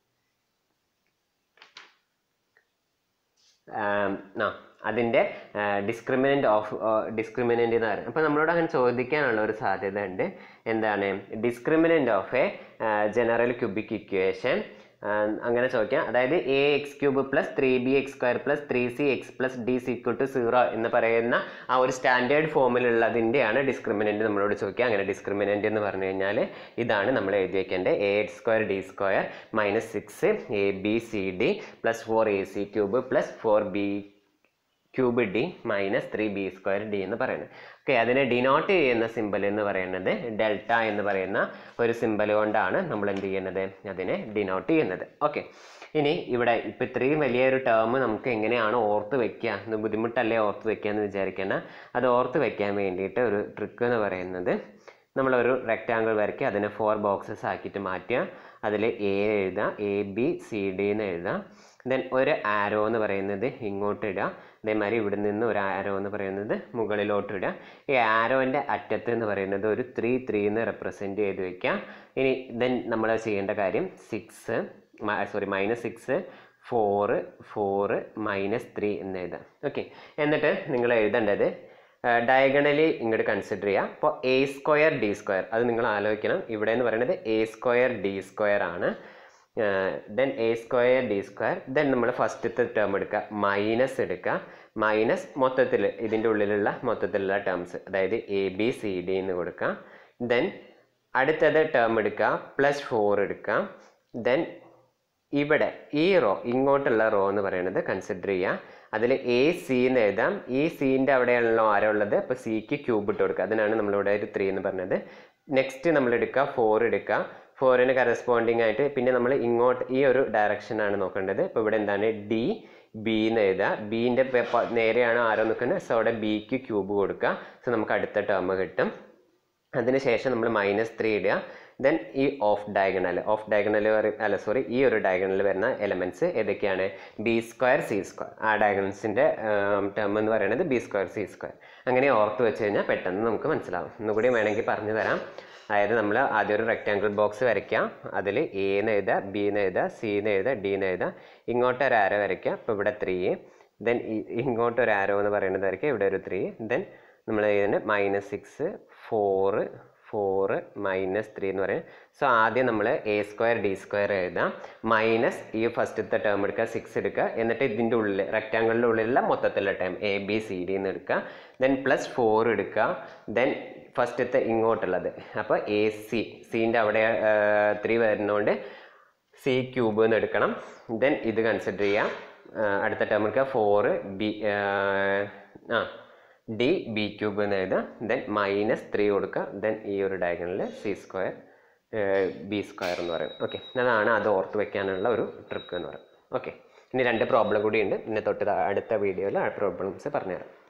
ആം, ആ അതിൻ്റെ ഡിസ്ക്രിമിനൻ്റ് ഓഫ് ഡിസ്ക്രിമിനൻ്റ് എന്ന് പറയുന്നത് അപ്പോൾ നമ്മളോട് അങ്ങനെ ചോദിക്കാനുള്ള ഒരു സാധ്യത ഉണ്ട് എന്താണ് discriminant of a general cubic equation അങ്ങനെ ചോദിക്കാം അതായത് A X cube plus three B X square plus three C X plus D is equal to zero എന്ന് പറയുന്ന ആ ഒരു സ്റ്റാൻഡേർഡ് ഫോമിലുള്ളതിൻ്റെയാണ് ഡിസ്ക്രിമിനൻ്റ് നമ്മളോട് ചോദിക്കുക അങ്ങനെ ഡിസ്ക്രിമിനൻ്റ് എന്ന് പറഞ്ഞു കഴിഞ്ഞാൽ ഇതാണ് നമ്മൾ എഴുതി വെക്കേണ്ടത് A X square D square minus six A B C D plus four A C cube plus four B cube D minus three B square D എന്ന് പറയുന്നത് ഓക്കെ അതിനെ ഡിനോട്ട് ചെയ്യുന്ന സിമ്പൽ എന്ന് പറയുന്നത് ഡെൽറ്റ എന്ന് പറയുന്ന ഒരു സിമ്പൽ കൊണ്ടാണ് നമ്മൾ എന്ത് ചെയ്യുന്നത് അതിനെ ഡിനോട്ട് ചെയ്യുന്നത് ഓക്കെ ഇനി ഇവിടെ ഇപ്പം ഇത്രയും വലിയൊരു ടേം നമുക്ക് എങ്ങനെയാണ് ഓർത്ത് വെക്കുക എന്ന് ബുദ്ധിമുട്ടല്ലേ ഓർത്ത് വെക്കുക എന്ന് വിചാരിക്കുന്ന അത് ഓർത്ത് വെക്കാൻ വേണ്ടിയിട്ട് ഒരു ട്രിക്ക് എന്ന് പറയുന്നത് നമ്മളൊരു റെക്റ്റാങ്കിൾ വരയ്ക്കുക അതിനെ ഫോർ ബോക്സസ് ആക്കിയിട്ട് മാറ്റുക അതിൽ എ എഴുതുക എ ബി സി ഡി എന്ന് എഴുതുക ദെൻ ഒരു ആരോ എന്ന് പറയുന്നത് ഇങ്ങോട്ട് ഇടുക അതേമാതിരി ഇവിടെ നിന്ന് ഒരു ആരോ എന്ന് പറയുന്നത് മുകളിലോട്ട് ഇടുക ഈ ആരോൻ്റെ അറ്റത്ത് എന്ന് പറയുന്നത് ഒരു ത്രീ ത്രീ എന്ന് റെപ്രസെൻറ്റ് ചെയ്ത് വെക്കുക ഇനി ദെൻ നമ്മൾ ചെയ്യേണ്ട കാര്യം six sorry minus six four four minus three എന്ന് എഴുതാം ഓക്കെ എന്നിട്ട് നിങ്ങൾ എഴുതേണ്ടത് ഡയഗണലി ഇങ്ങോട്ട് കൺസിഡർ ചെയ്യുക അപ്പോൾ എ സ്ക്വയർ ഡി സ്ക്വയർ അത് നിങ്ങൾ ആലോചിക്കണം ഇവിടെ എന്ന് പറയുന്നത് എ സ്ക്വയർ ഡി സ്ക്വയർ ആണ് then A square D square then നമ്മൾ ഫസ്റ്റത്തെ ടേം എടുക്കുക മൈനസ് എടുക്കുക മൈനസ് മൊത്തത്തിൽ ഇതിൻ്റെ ഉള്ളിലുള്ള മൊത്തത്തിലുള്ള ടേംസ് അതായത് എ ബി സി ഡി എന്ന് കൊടുക്കുക ദെൻ അടുത്തത് ടേം എടുക്കുക പ്ലസ് ഫോർ എടുക്കുക ദെൻ ഇവിടെ ഈ റോ ഇങ്ങോട്ടുള്ള റോ എന്ന് പറയുന്നത് കൺസിഡർ ചെയ്യുക അതിൽ എ സി എന്ന് എഴുതാം ഈ സീൻ്റെ അവിടെയാണല്ലോ ആരോ ഉള്ളത് അപ്പോൾ സിക്ക് ക്യൂബ് ഇട്ട് കൊടുക്കുക അതിനാണ് നമ്മളിവിടെ ഒരു ത്രീ എന്ന് പറഞ്ഞത് നെക്സ്റ്റ് നമ്മൾ എടുക്കുക ഫോർ എടുക്കുക ഫോറിന് കറസ്പോണ്ടിങ് ആയിട്ട് പിന്നെ നമ്മൾ ഇങ്ങോട്ട് ഈ ഒരു ഡയറക്ഷനാണ് നോക്കേണ്ടത് ഇപ്പോൾ ഇവിടെ എന്താണ് ഡി ബി എന്ന് എഴുതുക ബീൻ്റെ നേരെയാണ് ആരോ നിൽക്കുന്നത് സോ അവിടെ ബിക്ക് ക്യൂബ് കൊടുക്കുക സോ നമുക്ക് അടുത്ത ടേം കിട്ടും അതിനുശേഷം നമ്മൾ മൈനസ് ത്രീ ഇടുക ദെൻ ഈ ഓഫ് ഡയഗണൽ ഓഫ് ഡയഗണൽ അല്ല സോറി ഈ ഒരു ഡയഗണലിൽ വരുന്ന എലമെൻറ്റ്സ് ഏതൊക്കെയാണ് ബി സ്ക്വയർ സി സ്ക്വയർ ആ ഡയഗണൽസിൻ്റെ ടേം എന്ന് പറയുന്നത് ബി സ്ക്വയർ സി സ്ക്വയർ അങ്ങനെ ഓർത്ത് വെച്ച് കഴിഞ്ഞാൽ പെട്ടെന്ന് നമുക്ക് മനസ്സിലാവും ഒന്നുകൂടി വേണമെങ്കിൽ പറഞ്ഞു തരാം അതായത് നമ്മൾ ആദ്യം ഒരു റെക്റ്റാങ്കിൾ ബോക്സ് വരയ്ക്കാം അതിൽ എ എന്ന് എഴുതുക ബി എന്ന് എഴുതുക സി എന്ന് എഴുതുക ഡി എന്ന് എഴുതുക ഇങ്ങോട്ട് ഒരു ആരോ വരയ്ക്കുക അപ്പോൾ ഇവിടെ ത്രീ ദെൻ ഇങ്ങോട്ട് ഒരു ആരോ എന്ന് പറയുന്നത് വരയ്ക്കുക ഇവിടെ ഒരു ത്രീ ദെൻ നമ്മൾ ചെയ്യുന്നത് minus six four four minus three എന്ന് പറയും സോ ആദ്യം നമ്മൾ എ സ്ക്വയർ ഡി സ്ക്വയർ എഴുതാം മൈനസ് ഈ ഫസ്റ്റത്തെ ടേം എടുക്കുക സിക്സ് എടുക്കുക എന്നിട്ട് ഇതിൻ്റെ ഉള്ളിൽ റെക്റ്റാങ്കിളിൻ്റെ ഉള്ളിലുള്ള മൊത്തത്തിലുള്ള term A B C D എന്ന് എടുക്കുക ദെൻ പ്ലസ് ഫോർ എടുക്കുക ദെൻ ഫസ്റ്റത്തെ ഇങ്ങോട്ടുള്ളത് അപ്പോൾ എ സി സീൻ്റെ അവിടെ ത്രീ വരുന്നതുകൊണ്ട് സി ക്യൂബ് എന്ന് എടുക്കണം ദെൻ ഇത് കൺസിഡർ ചെയ്യാം ആ, അടുത്ത ടേം എടുക്കുക ഫോറ് ബി ആ ഡി ബി ക്യൂബ് എന്ന് എഴുതുക ദെൻ മൈനസ് ത്രീ കൊടുക്കുക ദെൻ ഈ ഒരു ഡയഗണലിൽ സി സ്ക്വയർ ബി സ്ക്വയർ എന്ന് പറയും ഓക്കെ അതാണ് അത് ഓർത്ത് വെക്കാനുള്ള ഒരു ട്രിക്ക് എന്ന് പറയും ഓക്കെ ഇനി രണ്ട് പ്രോബ്ലം കൂടി ഉണ്ട് പിന്നെ തൊട്ട് അടുത്ത വീഡിയോയിൽ ആ പ്രോബ്ലംസ് പറഞ്ഞുതരാം